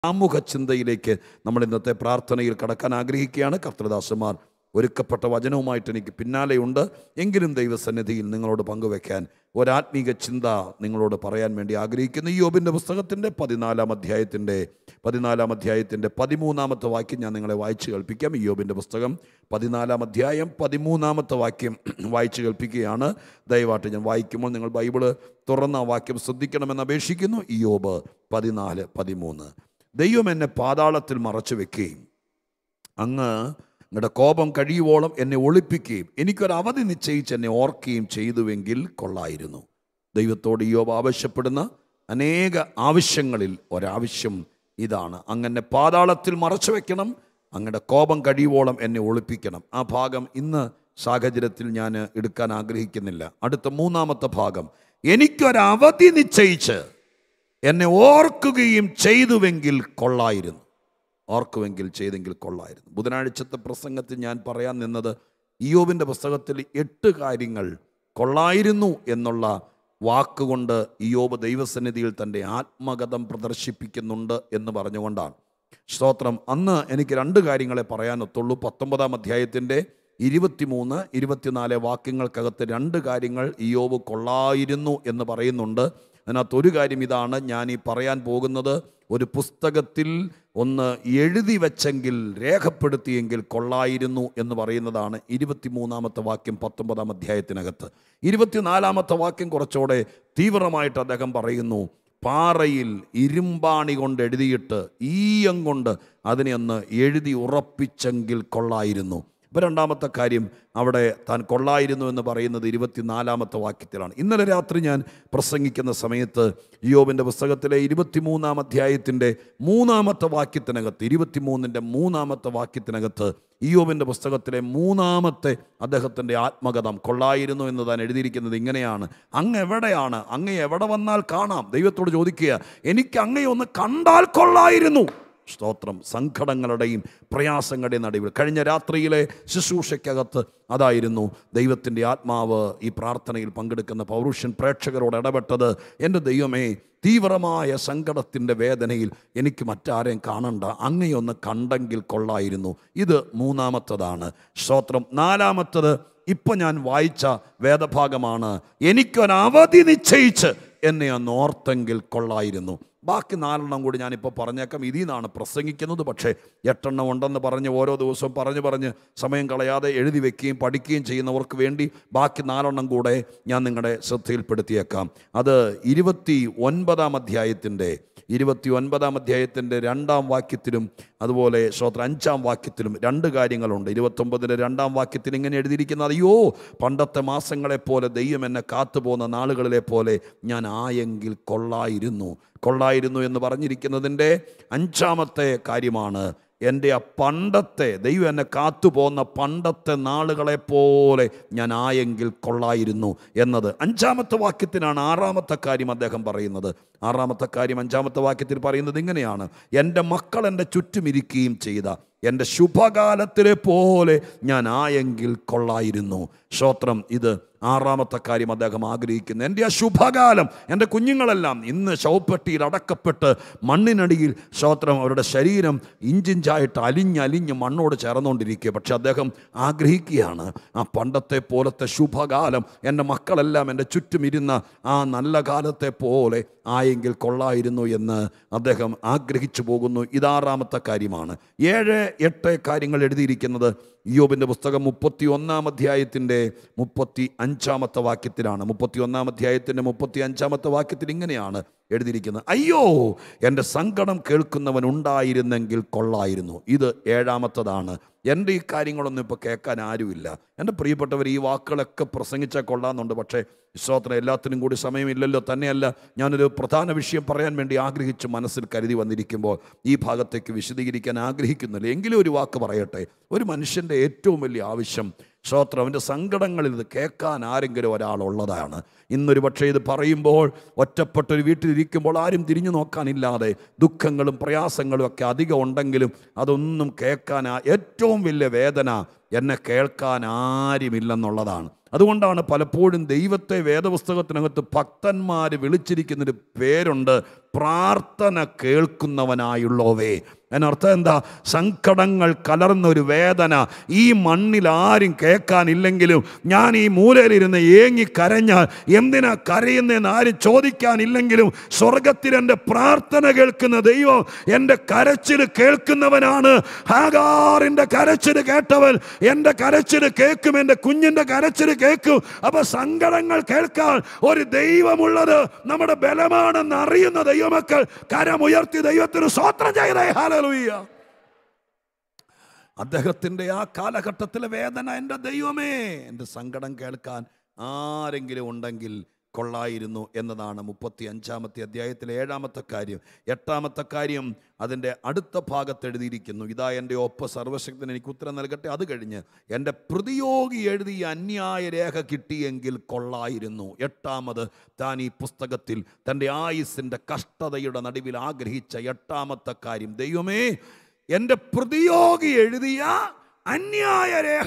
ആമുഖ ചിന്തയിലേക്ക് നമ്മൾ ഇന്നത്തെ പ്രാർത്ഥനയിൽ കടക്കാൻ ആഗ്രഹിക്കുകയാണ് കർത്തൃദാസന്മാർ ഒരുക്കപ്പെട്ട വചനവുമായിട്ട് എനിക്ക് പിന്നാലെയുണ്ട് എങ്കിലും ദൈവസന്നിധിയിൽ നിങ്ങളോട് പങ്കുവെക്കാൻ ഒരാത്മീക ചിന്ത നിങ്ങളോട് പറയാൻ വേണ്ടി ആഗ്രഹിക്കുന്നു ഈ യോബിൻ്റെ പുസ്തകത്തിൻ്റെ പതിനാലാം അധ്യായത്തിൻ്റെ പതിനാലാം അധ്യായത്തിൻ്റെ പതിമൂന്നാമത്തെ വാക്യം ഞാൻ നിങ്ങളെ വായിച്ചു കേൾപ്പിക്കാം ഈ യോബിൻ്റെ പുസ്തകം പതിനാലാം അധ്യായം പതിമൂന്നാമത്തെ വാക്യം വായിച്ചു കേൾപ്പിക്കുകയാണ് ദയവായിട്ട് ഞാൻ വായിക്കുമ്പോൾ നിങ്ങൾ ബൈബിള് തുറന്ന ആ വാക്യം ശ്രദ്ധിക്കണമെന്ന് അപേക്ഷിക്കുന്നു ഈ യോബ് പതിനാല് പതിമൂന്ന് ദൈവം എന്നെ പാതാളത്തിൽ മറച്ചു വെക്കുകയും അങ്ങ് നിങ്ങളുടെ കോപം കഴിയുവോളം എന്നെ ഒളിപ്പിക്കുകയും എനിക്കൊരു അവധി നിശ്ചയിച്ച് എന്നെ ഓർക്കുകയും ചെയ്തുവെങ്കിൽ കൊള്ളായിരുന്നു ദൈവത്തോട് യോബ് ആവശ്യപ്പെടുന്ന അനേക ആവശ്യങ്ങളിൽ ഒരാവശ്യം ഇതാണ് അങ്ങനെ പാതാളത്തിൽ മറച്ചു വെക്കണം അങ്ങയുടെ കോപം കഴിയുവോളം എന്നെ ഒളിപ്പിക്കണം ആ ഭാഗം ഇന്ന് സാഹചര്യത്തിൽ ഞാൻ എടുക്കാൻ ആഗ്രഹിക്കുന്നില്ല അടുത്ത മൂന്നാമത്തെ ഭാഗം എനിക്കൊരവധി നിശ്ചയിച്ച് എന്നെ ഓർക്കുകയും ചെയ്തുവെങ്കിൽ കൊള്ളായിരുന്നു ഓർക്കുമെങ്കിൽ ചെയ്തെങ്കിൽ കൊള്ളായിരുന്നു ബുധനാഴ്ചത്തെ പ്രസംഗത്തിൽ ഞാൻ പറയാൻ നിന്നത് ഇയോബിൻ്റെ പുസ്തകത്തിൽ എട്ട് കാര്യങ്ങൾ കൊള്ളായിരുന്നു എന്നുള്ള വാക്കുകൊണ്ട് ഇയോബ് ദൈവസന്നിധിയിൽ തൻ്റെ ആത്മഗതം പ്രദർശിപ്പിക്കുന്നുണ്ട് എന്ന് പറഞ്ഞുകൊണ്ടാണ് സ്തോത്രം അന്ന് എനിക്ക് രണ്ട് കാര്യങ്ങളെ പറയാനൊത്തുള്ളൂ പത്തൊമ്പതാം അധ്യായത്തിൻ്റെ ഇരുപത്തിമൂന്ന് ഇരുപത്തിനാല് വാക്യങ്ങൾക്കകത്ത് രണ്ട് കാര്യങ്ങൾ ഇയോബ് കൊള്ളായിരുന്നു എന്ന് പറയുന്നുണ്ട് അതിനകത്ത് ഒരു കാര്യം ഇതാണ് ഞാൻ ഈ പറയാൻ പോകുന്നത് ഒരു പുസ്തകത്തിൽ ഒന്ന് എഴുതി വെച്ചെങ്കിൽ രേഖപ്പെടുത്തിയെങ്കിൽ കൊള്ളായിരുന്നു എന്ന് പറയുന്നതാണ് ഇരുപത്തിമൂന്നാമത്തെ വാക്യം പത്തൊമ്പതാം അധ്യായത്തിനകത്ത് ഇരുപത്തിനാലാമത്തെ വാക്യം കുറച്ചുകൂടെ തീവ്രമായിട്ട് അദ്ദേഹം പറയുന്നു പാറയിൽ ഇരുമ്പാണി കൊണ്ട് എഴുതിയിട്ട് ഈയം കൊണ്ട് അതിനെ ഒന്ന് എഴുതി ഉറപ്പിച്ചെങ്കിൽ കൊള്ളായിരുന്നു ഇപ്പം രണ്ടാമത്തെ കാര്യം അവിടെ താൻ കൊള്ളായിരുന്നു എന്ന് പറയുന്നത് ഇരുപത്തിനാലാമത്തെ വാക്യത്തിലാണ് ഇന്നലെ രാത്രി ഞാൻ പ്രസംഗിക്കുന്ന സമയത്ത് യോബിൻ്റെ പുസ്തകത്തിലെ ഇരുപത്തിമൂന്നാം അധ്യായത്തിൻ്റെ മൂന്നാമത്തെ വാക്യത്തിനകത്ത് ഇരുപത്തിമൂന്നിൻ്റെ മൂന്നാമത്തെ വാക്യത്തിനകത്ത് ഇയോബിൻ്റെ പുസ്തകത്തിലെ മൂന്നാമത്തെ അദ്ദേഹത്തിൻ്റെ ആത്മകഥം കൊള്ളായിരുന്നു എന്ന് താൻ എഴുതിയിരിക്കുന്നത് ഇങ്ങനെയാണ് അങ്ങ് എവിടെയാണ് അങ്ങ് എവിടെ വന്നാൽ കാണാം ദൈവത്തോട് ചോദിക്കുക എനിക്ക് അങ്ങയെ ഒന്ന് കണ്ടാൽ കൊള്ളായിരുന്നു സ്തോത്രം സങ്കടങ്ങളുടെയും പ്രയാസങ്ങളുടെയും നടുവിൽ കഴിഞ്ഞ രാത്രിയിലെ ശുശ്രൂഷയ്ക്കകത്ത് അതായിരുന്നു ദൈവത്തിൻ്റെ ആത്മാവ് ഈ പ്രാർത്ഥനയിൽ പങ്കെടുക്കുന്ന പൗരുഷ്യൻ പ്രേക്ഷകരോട് ഇടപെട്ടത് എൻ്റെ ദൈവമേ തീവ്രമായ സങ്കടത്തിൻ്റെ വേദനയിൽ എനിക്ക് മറ്റാരെയും കാണണ്ട അങ്ങയൊന്ന് കണ്ടെങ്കിൽ കൊള്ളായിരുന്നു ഇത് മൂന്നാമത്തതാണ് സ്തോത്രം നാലാമത്തത് ഇപ്പം ഞാൻ വായിച്ച വേദഭാഗമാണ് എനിക്കൊരവധി നിശ്ചയിച്ച് എന്നെ ഒന്ന് ഓർത്തെങ്കിൽ കൊള്ളായിരുന്നു ബാക്കി നാലെണ്ണം കൂടി ഞാനിപ്പോൾ പറഞ്ഞേക്കാം ഇതിൽ നിന്നാണ് പ്രസംഗിക്കുന്നത് പക്ഷേ എട്ടെണ്ണം ഉണ്ടെന്ന് പറഞ്ഞ് ഓരോ ദിവസവും പറഞ്ഞ് പറഞ്ഞ് സമയം കളയാതെ എഴുതി വെക്കുകയും പഠിക്കുകയും ചെയ്യുന്നവർക്ക് വേണ്ടി ബാക്കി നാലെണ്ണം കൂടെ ഞാൻ നിങ്ങളുടെ ശ്രദ്ധയിൽപ്പെടുത്തിയേക്കാം അത് ഇരുപത്തി ഒൻപതാം അധ്യായത്തിൻ്റെ ഇരുപത്തി ഒൻപതാം അധ്യായത്തിൻ്റെ രണ്ടാം വാക്യത്തിലും അതുപോലെ ശ്രോത്ര അഞ്ചാം വാക്യത്തിലും രണ്ട് കാര്യങ്ങളുണ്ട് ഇരുപത്തൊമ്പതിൻ്റെ രണ്ടാം വാക്യത്തിൽ ഇങ്ങനെ എഴുതിയിരിക്കുന്നത് അയ്യോ പണ്ടത്തെ മാസങ്ങളെപ്പോലെ ദൈവം എന്നെ കാത്തുപോകുന്ന നാളുകളിലെ പോലെ ഞാൻ ആയെങ്കിൽ കൊള്ളായിരുന്നു കൊള്ളായിരുന്നു എന്ന് പറഞ്ഞിരിക്കുന്നതിൻ്റെ അഞ്ചാമത്തെ കാര്യമാണ് എൻ്റെ ആ പണ്ടത്തെ ദൈവം എന്നെ കാത്തുപോകുന്ന പണ്ടത്തെ നാളുകളെ പോലെ ഞാൻ ആയെങ്കിൽ കൊള്ളായിരുന്നു എന്നത് അഞ്ചാമത്തെ വാക്യത്തിനാണ് ആറാമത്തെ കാര്യം അദ്ദേഹം പറയുന്നത് ആറാമത്തെ കാര്യം അഞ്ചാമത്തെ വാക്യത്തിൽ പറയുന്നത് ഇങ്ങനെയാണ് എൻ്റെ മക്കൾ എൻ്റെ ചുറ്റുമിരിക്കുകയും ചെയ്ത എൻ്റെ ശുഭകാലത്തിലെ പോലെ ഞാൻ ആയെങ്കിൽ കൊള്ളായിരുന്നു ശ്രോത്രം ഇത് ആറാമത്തെ കാര്യം അദ്ദേഹം ആഗ്രഹിക്കുന്നു എൻ്റെ ആ ശുഭകാലം എൻ്റെ കുഞ്ഞുങ്ങളെല്ലാം ഇന്ന് ശവപ്പെട്ടിയിൽ അടക്കപ്പെട്ട് മണ്ണിനടിയിൽ ശ്രോത്രം അവരുടെ ശരീരം ഇഞ്ചിഞ്ചായിട്ട് അലിഞ്ഞലിഞ്ഞ് മണ്ണോട് ചേർന്നുകൊണ്ടിരിക്കുക പക്ഷെ അദ്ദേഹം ആഗ്രഹിക്കുകയാണ് ആ പണ്ടത്തെ പോലത്തെ ശുഭകാലം എൻ്റെ മക്കളെല്ലാം എൻ്റെ ചുറ്റും ഇരുന്ന ആ നല്ല കാലത്തെ പോലെ ആയെങ്കിൽ കൊള്ളായിരുന്നു എന്ന് അദ്ദേഹം ആഗ്രഹിച്ചു പോകുന്നു ഇതാറാമത്തെ കാര്യമാണ് ഏഴ് എട്ട് കാര്യങ്ങൾ എഴുതിയിരിക്കുന്നത് യോബിൻ്റെ പുസ്തകം മുപ്പത്തി ഒന്നാം അധ്യായത്തിൻ്റെ മുപ്പത്തി അഞ്ചാമത്തെ വാക്യത്തിലാണ് മുപ്പത്തി ഒന്നാം അധ്യായത്തിൻ്റെ മുപ്പത്തി അഞ്ചാമത്തെ വാക്യത്തിൽ ഇങ്ങനെയാണ് എഴുതിയിരിക്കുന്നത് അയ്യോ എൻ്റെ സങ്കടം കേൾക്കുന്നവൻ ഉണ്ടായിരുന്നെങ്കിൽ കൊള്ളായിരുന്നു ഇത് ഏഴാമത്തതാണ് എൻ്റെ ഈ കാര്യങ്ങളൊന്നും ഇപ്പോൾ കേൾക്കാൻ ആരുമില്ല എൻ്റെ പ്രിയപ്പെട്ടവർ ഈ വാക്കുകളൊക്കെ പ്രസംഗിച്ചാൽ കൊള്ളാമെന്നുണ്ട് പക്ഷേ വിശ്വാസത്തിന് എല്ലാത്തിനും കൂടി സമയമില്ലല്ലോ തന്നെയല്ല ഞാനൊരു പ്രധാന വിഷയം പറയാൻ വേണ്ടി ആഗ്രഹിച്ച് മനസ്സിൽ കരുതി വന്നിരിക്കുമ്പോൾ ഈ ഭാഗത്തേക്ക് വിശദീകരിക്കാൻ ആഗ്രഹിക്കുന്നില്ല എങ്കിലും ഒരു വാക്ക് പറയട്ടെ ഒരു മനുഷ്യൻ്റെ ഏറ്റവും വലിയ ആവശ്യം ശ്രോത്രം അവൻ്റെ സങ്കടങ്ങളിൽ ഇത് കേൾക്കാൻ ആരെങ്കിലും ഒരാളുള്ളതാണ് ഇന്നൊരു പക്ഷേ ഇത് പറയുമ്പോൾ ഒറ്റപ്പെട്ടൊരു വീട്ടിലിരിക്കുമ്പോൾ ആരും തിരിഞ്ഞു നോക്കാനില്ലാതെ ദുഃഖങ്ങളും പ്രയാസങ്ങളും ഒക്കെ അധികം ഉണ്ടെങ്കിലും അതൊന്നും കേൾക്കാൻ ആ- ഏറ്റവും വലിയ വേദന എന്നെ കേൾക്കാൻ ആരുമില്ലെന്നുള്ളതാണ് അതുകൊണ്ടാണ് പലപ്പോഴും ദൈവത്തെ വേദപുസ്തകത്തിനകത്ത് ഭക്തന്മാർ വിളിച്ചിരിക്കുന്നൊരു പേരുണ്ട് പ്രാർത്ഥന കേൾക്കുന്നവനായുള്ളവേ അതിനർത്ഥം എന്താ സങ്കടങ്ങൾ കലർന്ന ഒരു വേദന ഈ മണ്ണിൽ ആരും കേൾക്കാനില്ലെങ്കിലും ഞാൻ ഈ മൂലയിലിരുന്ന് ഏങ്ങി കരഞ്ഞാൽ എന്തിനാ കരയുന്നതെന്ന് ആരും ചോദിക്കാനില്ലെങ്കിലും സ്വർഗത്തിൽ എൻ്റെ പ്രാർത്ഥന കേൾക്കുന്ന ദൈവം എൻ്റെ കരച്ചിൽ കേൾക്കുന്നവനാണ് ഹാഗാറിൻ്റെ കരച്ചിൽ കേട്ടവൻ എൻ്റെ കരച്ചിൽ കേൾക്കും എൻ്റെ കുഞ്ഞിൻ്റെ കരച്ചിൽ കേൾക്കും അപ്പൊ സങ്കടങ്ങൾ കേൾക്കാൻ ഒരു ദൈവമുള്ളത് നമ്മുടെ ബലമാണെന്ന് അറിയുന്ന ദൈവമക്കൾ കരമുയർത്തി ദൈവത്തിന് സ്വോത്രം ചെയ്തേ ഹാലലൂയ്യ അദ്ദേഹത്തിൻ്റെ ആ കാലഘട്ടത്തിലെ വേദന എൻ്റെ ദൈവമേ എൻ്റെ സങ്കടം കേൾക്കാൻ ആരെങ്കിലും ഉണ്ടെങ്കിൽ കൊള്ളായിരുന്നു എന്നതാണ് മുപ്പത്തി അഞ്ചാമത്തെ അധ്യായത്തിലെ ഏഴാമത്തെ കാര്യം എട്ടാമത്തെ കാര്യം അതിൻ്റെ അടുത്ത ഭാഗത്ത് എഴുതിയിരിക്കുന്നു ഇതാ എൻ്റെ ഒപ്പ സർവശക്തൻ എനിക്ക് ഉത്തരം നൽകട്ടെ അത് കഴിഞ്ഞ് എൻ്റെ പ്രതിയോഗി എഴുതിയ അന്യായ രേഖ കിട്ടിയെങ്കിൽ കൊള്ളായിരുന്നു എട്ടാമത് താൻ ഈ പുസ്തകത്തിൽ തൻ്റെ ആയുസിൻ്റെ കഷ്ടതയുടെ നടുവിൽ ആഗ്രഹിച്ച എട്ടാമത്തെ കാര്യം ദൈവമേ എൻ്റെ പ്രതിയോഗി എഴുതിയ അന്യായ രേഖ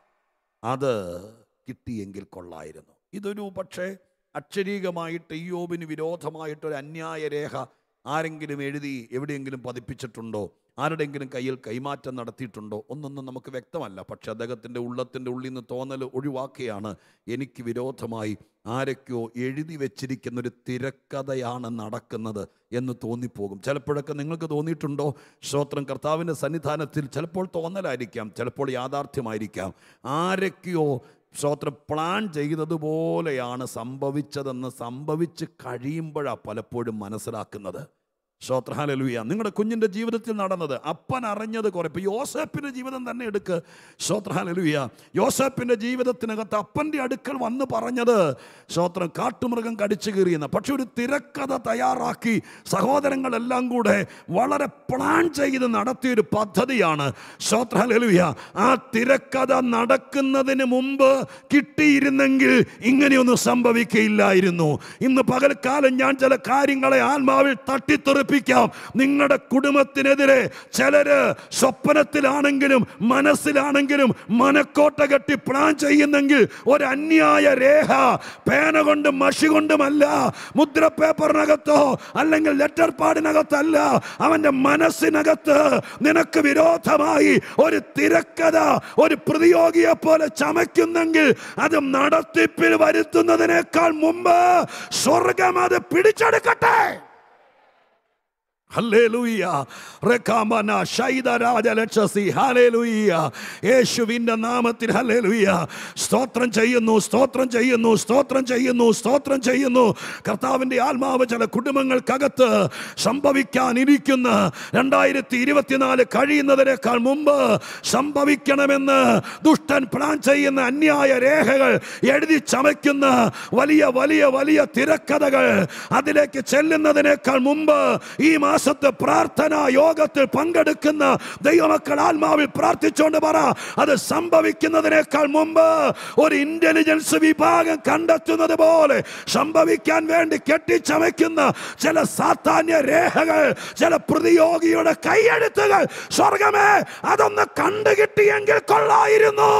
അത് കിട്ടിയെങ്കിൽ കൊള്ളായിരുന്നു ഇതൊരു പക്ഷേ അക്ഷരീകമായിട്ട് ഇയ്യോബിന് വിരോധമായിട്ടൊരു അന്യായ രേഖ ആരെങ്കിലും എഴുതി എവിടെയെങ്കിലും പതിപ്പിച്ചിട്ടുണ്ടോ ആരുടെയെങ്കിലും കയ്യിൽ കൈമാറ്റം നടത്തിയിട്ടുണ്ടോ ഒന്നൊന്നും നമുക്ക് വ്യക്തമല്ല പക്ഷെ അദ്ദേഹത്തിൻ്റെ ഉള്ളത്തിൻ്റെ ഉള്ളിൽ നിന്ന് തോന്നൽ ഒഴിവാക്കിയാണ് എനിക്ക് വിരോധമായി ആരൊക്കെയോ എഴുതി വെച്ചിരിക്കുന്ന ഒരു തിരക്കഥയാണ് നടക്കുന്നത് എന്ന് തോന്നിപ്പോകും ചിലപ്പോഴൊക്കെ നിങ്ങൾക്ക് തോന്നിയിട്ടുണ്ടോ സ്തോത്രം കർത്താവിൻ്റെ സന്നിധാനത്തിൽ ചിലപ്പോൾ തോന്നലായിരിക്കാം ചിലപ്പോൾ യാഥാർത്ഥ്യമായിരിക്കാം ആരൊക്കെയോ സ്തോത്രം പ്ലാൻ ചെയ്തതുപോലെയാണ് സംഭവിച്ചതെന്ന് സംഭവിച്ച് കഴിയുമ്പോഴാണ് പലപ്പോഴും മനസ്സിലാക്കുന്നത് ശ്രോത്രഹാലലുയ നിങ്ങളുടെ കുഞ്ഞിൻ്റെ ജീവിതത്തിൽ നടന്നത് അപ്പൻ അറിഞ്ഞത് കുറെ ഇപ്പോൾ യോസേപ്പിൻ്റെ ജീവിതം തന്നെ എടുക്ക് ശ്രോത്രഹാലലുയ യോസേപ്പിൻ്റെ ജീവിതത്തിനകത്ത് അപ്പൻ്റെ അടുക്കൽ വന്ന് പറഞ്ഞത് ശ്രോത്രം കാട്ടുമൃഗം കടിച്ചു കീറിയെന്ന് പക്ഷെ ഒരു തിരക്കഥ തയ്യാറാക്കി സഹോദരങ്ങളെല്ലാം കൂടെ വളരെ പ്ലാൻ ചെയ്ത് നടത്തിയൊരു പദ്ധതിയാണ് ശ്രോത്രഹാലലുയ ആ തിരക്കഥ നടക്കുന്നതിന് മുമ്പ് കിട്ടിയിരുന്നെങ്കിൽ ഇങ്ങനെയൊന്നും സംഭവിക്കയില്ലായിരുന്നു ഇന്ന് പകൽക്കാലം ഞാൻ ചില കാര്യങ്ങളെ ആത്മാവിൽ തട്ടിത്തെറിപ്പിക്കാം നിങ്ങളുടെ കുടുംബത്തിനെതിരെ ചിലര് സ്വപ്നത്തിലാണെങ്കിലും മനസ്സിലാണെങ്കിലും മനക്കോട്ട കെട്ടി പ്ലാൻ ചെയ്യുന്നെങ്കിൽ ഒരു അന്യായ രേഖ പേന കൊണ്ട് മഷി കൊണ്ടുമല്ല മുദ്ര പേപ്പറിനകത്തോ അല്ലെങ്കിൽ ലെറ്റർ പാഡിനകത്തല്ല അവന്റെ മനസ്സിനകത്ത് നിനക്ക് വിരോധമായി ഒരു തിരക്കഥ ഒരു പ്രതിയോഗിയെ പോലെ ചമയ്ക്കുന്നെങ്കിൽ അത് നടത്തിപ്പിൽ വരുത്തുന്നതിനേക്കാൾ മുമ്പ് സ്വർഗം അത് പിടിച്ചെടുക്കട്ടെ ഹല്ലേലൂയ റെക്കാമന ശൈതരാജലക്ഷസി ഹല്ലേലൂയ യേശുവിൻ്റെ നാമത്തിൽ ഹല്ലേലൂയ സ്തോത്രം ചെയ്യുന്നു സ്തോത്രം ചെയ്യുന്നു സ്തോത്രം ചെയ്യുന്നു സ്തോത്രം ചെയ്യുന്നു കർത്താവിൻ്റെ ആത്മാവ് ചില കുടുംബങ്ങൾക്കകത്ത് സംഭവിക്കാനിരിക്കുന്ന രണ്ടായിരത്തി ഇരുപത്തിനാല് കഴിയുന്നതിനേക്കാൾ മുമ്പ് സംഭവിക്കണമെന്ന് ദുഷ്ടൻ പ്ലാൻ ചെയ്യുന്ന അന്യായ രേഖകൾ എഴുതി ചമയ്ക്കുന്ന വലിയ വലിയ വലിയ തിരക്കഥകൾ അതിലേക്ക് ചെല്ലുന്നതിനേക്കാൾ മുമ്പ് ഈ മാസത്തെ പ്രാർത്ഥന യോഗത്തിൽ പങ്കെടുക്കുന്ന ദൈവമക്കൾ ആത്മാവിൽ പ്രാർത്ഥിച്ചുകൊണ്ട് പറ അത് സംഭവിക്കുന്നതിനേക്കാൾ മുമ്പ് ഒരു ഇന്റലിജൻസ് വിഭാഗം കണ്ടെത്തുന്നത് പോലെ സംഭവിക്കാൻ വേണ്ടി കെട്ടിച്ചമയ്ക്കുന്ന ചില സാധാന്യ രേഖകൾ ചില പ്രതിയോഗിയുടെ കൈയെഴുത്തുകൾ സ്വർഗമേ അതൊന്ന് കണ്ടുകിട്ടിയെങ്കിൽ കൊള്ളായിരുന്നു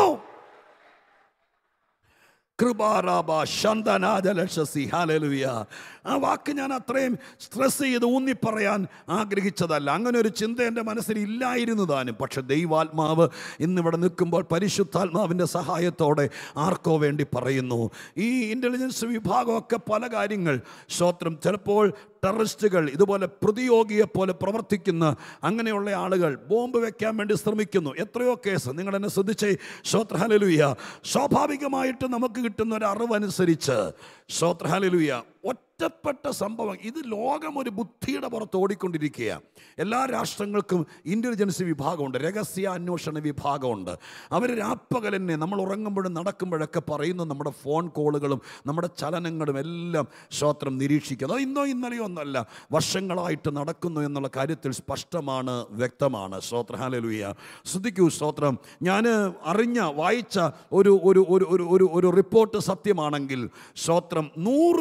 കൃപാറാബ ശന്തനാജലക്ഷസി ഹാലലുയ ആ വാക്ക് ഞാൻ അത്രയും സ്ട്രെസ് ചെയ്ത് ഊന്നി പറയാൻ ആഗ്രഹിച്ചതല്ല അങ്ങനെ ഒരു ചിന്ത എൻ്റെ മനസ്സിൽ ഇല്ലായിരുന്നു താനും പക്ഷെ ദൈവാത്മാവ് ഇന്നിവിടെ നിൽക്കുമ്പോൾ പരിശുദ്ധാത്മാവിൻ്റെ സഹായത്തോടെ ആർക്കോ വേണ്ടി പറയുന്നു ഈ ഇൻ്റലിജൻസ് വിഭാഗമൊക്കെ പല കാര്യങ്ങൾ സ്തോത്രം ചിലപ്പോൾ ടെററിസ്റ്റുകൾ ഇതുപോലെ പ്രതിയോഗിയെ പോലെ പ്രവർത്തിക്കുന്ന അങ്ങനെയുള്ള ആളുകൾ ബോംബ് വെക്കാൻ വേണ്ടി ശ്രമിക്കുന്നു എത്രയോ കേസ് നിങ്ങൾ എന്നെ ശ്രദ്ധിച്ചേ ശ്രോത്രഹാലലുയ സ്വാഭാവികമായിട്ട് നമുക്ക് കിട്ടുന്ന ഒരു അറിവനുസരിച്ച് ശ്രോത്രഹാലലുയ ഒറ്റപ്പെട്ട സംഭവം ഇത് ലോകം ഒരു ബുദ്ധിയുടെ പുറത്ത് ഓടിക്കൊണ്ടിരിക്കുക എല്ലാ രാഷ്ട്രങ്ങൾക്കും ഇൻ്റലിജൻസ് വിഭാഗമുണ്ട് രഹസ്യ അന്വേഷണ വിഭാഗമുണ്ട് അവർ രാപ്പകലെന്നെ നമ്മൾ ഉറങ്ങുമ്പോഴും നടക്കുമ്പോഴൊക്കെ പറയുന്നു നമ്മുടെ ഫോൺ കോളുകളും നമ്മുടെ ചലനങ്ങളും എല്ലാം ശ്രോത്രം നിരീക്ഷിക്കുന്നത് അത് ഇന്നോ ഇന്നലെയോ ഒന്നല്ല വർഷങ്ങളായിട്ട് നടക്കുന്നു എന്നുള്ള കാര്യത്തിൽ സ്പഷ്ടമാണ് വ്യക്തമാണ് ശ്രോത്രഹാലലുയ ശ്രദ്ധിക്കൂ സ്തോത്രം ഞാൻ അറിഞ്ഞ വായിച്ച ഒരു ഒരു ഒരു ഒരു ഒരു ഒരു റിപ്പോർട്ട് സത്യമാണെങ്കിൽ സ്തോത്രം നൂറ് കേസ്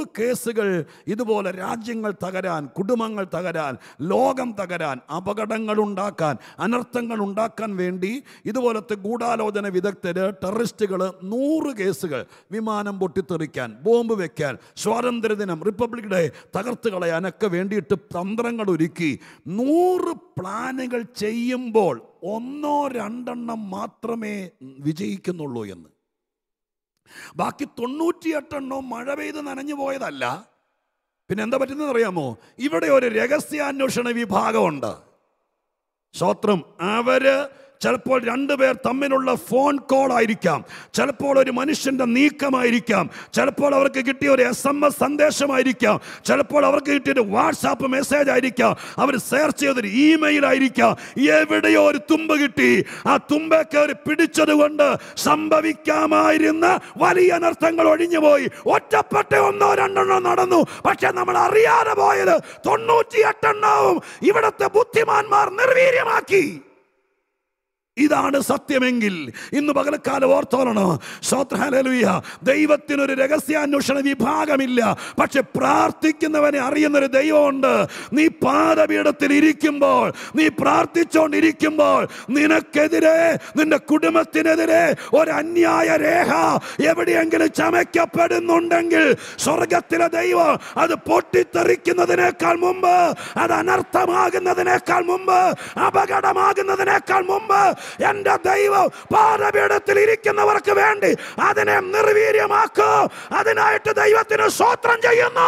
കേസുകൾ ഇതുപോലെ രാജ്യങ്ങൾ തകരാൻ കുടുംബങ്ങൾ തകരാൻ ലോകം തകരാൻ അപകടങ്ങൾ ഉണ്ടാക്കാൻ അനർത്ഥങ്ങൾ ഉണ്ടാക്കാൻ വേണ്ടി ഇതുപോലത്തെ ഗൂഢാലോചന വിദഗ്ധര് ടെററിസ്റ്റുകൾ നൂറ് കേസുകൾ വിമാനം പൊട്ടിത്തെറിക്കാൻ ബോംബ് വെക്കാൻ സ്വാതന്ത്ര്യദിനം റിപ്പബ്ലിക് ഡേ തകർത്ത് കളയാനൊക്കെ വേണ്ടിയിട്ട് തന്ത്രങ്ങൾ ഒരുക്കി നൂറ് പ്ലാനുകൾ ചെയ്യുമ്പോൾ ഒന്നോ രണ്ടെണ്ണം മാത്രമേ വിജയിക്കുന്നുള്ളൂ എന്ന് ബാക്കി തൊണ്ണൂറ്റിയെട്ടെണ്ണവും മഴ പെയ്ത് നനഞ്ഞു പോയതല്ല പിന്നെ എന്താ പറ്റുന്നത് അറിയാമോ ഇവിടെ ഒരു രഹസ്യാന്വേഷണ വിഭാഗമുണ്ട് സ്വത്രം അവര് ചിലപ്പോൾ രണ്ടുപേർ തമ്മിലുള്ള ഫോൺ കോൾ ആയിരിക്കാം ചിലപ്പോൾ ഒരു മനുഷ്യന്റെ നീക്കമായിരിക്കാം ചിലപ്പോൾ അവർക്ക് കിട്ടിയ ഒരു എസ് എം എസ് സന്ദേശമായിരിക്കാം ചിലപ്പോൾ അവർക്ക് കിട്ടിയ ഒരു വാട്സാപ്പ് മെസ്സേജ് ആയിരിക്കാം അവർ സെർച്ച് ചെയ്തൊരു ഇമെയിൽ ആയിരിക്കാം എവിടെയോ ഒരു തുമ്പ് കിട്ടി ആ തുമ്പെ കയറി പിടിച്ചത് കൊണ്ട് സംഭവിക്കാമായിരുന്ന വലിയ അനർത്ഥങ്ങൾ ഒഴിഞ്ഞുപോയി ഒറ്റപ്പെട്ട ഒന്നോ രണ്ടെണ്ണോ നടന്നു പക്ഷെ നമ്മൾ അറിയാതെ പോയത് തൊണ്ണൂറ്റിയെട്ടെണ്ണവും ഇവിടുത്തെ ബുദ്ധിമാന്മാർ നിർവീര്യമാക്കി ഇതാണ് സത്യമെങ്കിൽ ഇന്ന് പകലക്കാലം ഓർത്തോളണം ശ്രോത്രഹലലുയ ദൈവത്തിനൊരു രഹസ്യാന്വേഷണ വിഭാഗമില്ല പക്ഷെ പ്രാർത്ഥിക്കുന്നവനെ അറിയുന്നൊരു ദൈവമുണ്ട് നീ പാദപീഠത്തിൽ ഇരിക്കുമ്പോൾ നീ പ്രാർത്ഥിച്ചുകൊണ്ടിരിക്കുമ്പോൾ നിനക്കെതിരെ നിന്റെ കുടുംബത്തിനെതിരെ ഒരു അന്യായ രേഖ എവിടെയെങ്കിലും ചമയ്ക്കപ്പെടുന്നുണ്ടെങ്കിൽ സ്വർഗത്തിലെ ദൈവം അത് പൊട്ടിത്തെറിക്കുന്നതിനേക്കാൾ മുമ്പ് അത് അനർത്ഥമാകുന്നതിനേക്കാൾ മുമ്പ് അപകടമാകുന്നതിനേക്കാൾ മുമ്പ് എന്റെ ദൈവം പാദപീഠത്തിൽ ഇരിക്കുന്നവർക്ക് വേണ്ടി അതിനെ നിർവീര്യമാക്കൂ അതിനായിട്ട് ദൈവത്തിന് സ്വോത്രം ചെയ്യുന്നു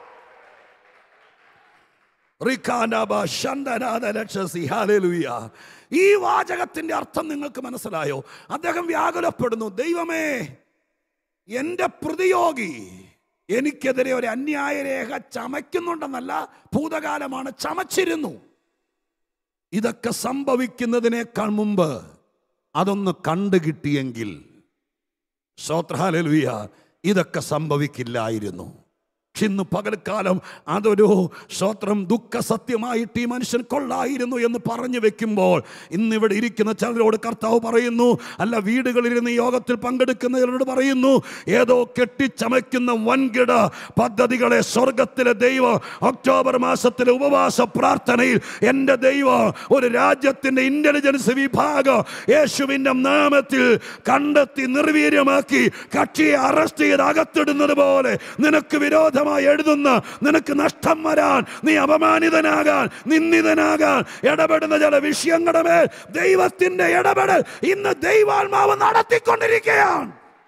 റിഖാനാബ ശന്തനാഥ ലക്ഷസി ഹാലേലുയ. ഈ വാചകത്തിന്റെ അർത്ഥം നിങ്ങൾക്ക് മനസ്സിലായോ അദ്ദേഹം വ്യാകുലപ്പെടുന്നു ദൈവമേ എന്റെ പ്രതിയോഗി എനിക്കെതിരെ ഒരു അന്യായ രേഖ ചമയ്ക്കുന്നുണ്ടെന്നല്ല ഭൂതകാലമാണ് ചമച്ചിരുന്നു ഇതൊക്കെ സംഭവിക്കുന്നതിനേക്കാൾ മുമ്പ് അതൊന്ന് കണ്ടു കിട്ടിയെങ്കിൽ ശ്രോത്രഹാലുയ ഇതൊക്കെ സംഭവിക്കില്ലായിരുന്നു പക്ഷെ ഇന്ന് പകൽക്കാലം അതൊരു സ്വത്രം ദുഃഖ സത്യമായിട്ട് ഈ മനുഷ്യൻ കൊള്ളായിരുന്നു എന്ന് പറഞ്ഞു വെക്കുമ്പോൾ ഇന്ന് ഇവിടെ ഇരിക്കുന്ന ചിലരോട് കർത്താവ് പറയുന്നു അല്ല വീടുകളിലിരുന്ന് ഈ യോഗത്തിൽ പങ്കെടുക്കുന്നവരോട് പറയുന്നു ഏതോ കെട്ടിച്ചമയ്ക്കുന്ന വൻകിട പദ്ധതികളെ സ്വർഗത്തിലെ ദൈവം ഒക്ടോബർ മാസത്തിലെ ഉപവാസ പ്രാർത്ഥനയിൽ എൻ്റെ ദൈവം ഒരു രാജ്യത്തിൻ്റെ ഇന്റലിജൻസ് വിഭാഗം യേശുവിൻ്റെ നാമത്തിൽ കണ്ടെത്തി നിർവീര്യമാക്കി കക്ഷിയെ അറസ്റ്റ് ചെയ്ത് അകത്തിടുന്നത് പോലെ നിനക്ക് വിരോധമായി എഴുതുന്ന നിനക്ക് നഷ്ടം വരാൻ നീ അപമാനിതനാകാൻ നിന്ദിതനാകാൻ ഇടപെടുന്ന ചില വിഷയങ്ങളുടെ മേൽ ദൈവത്തിന്റെ ഇടപെടൽ ഇന്ന് ദൈവാത്മാവ് നടത്തിക്കൊണ്ടിരിക്കുകയാണ്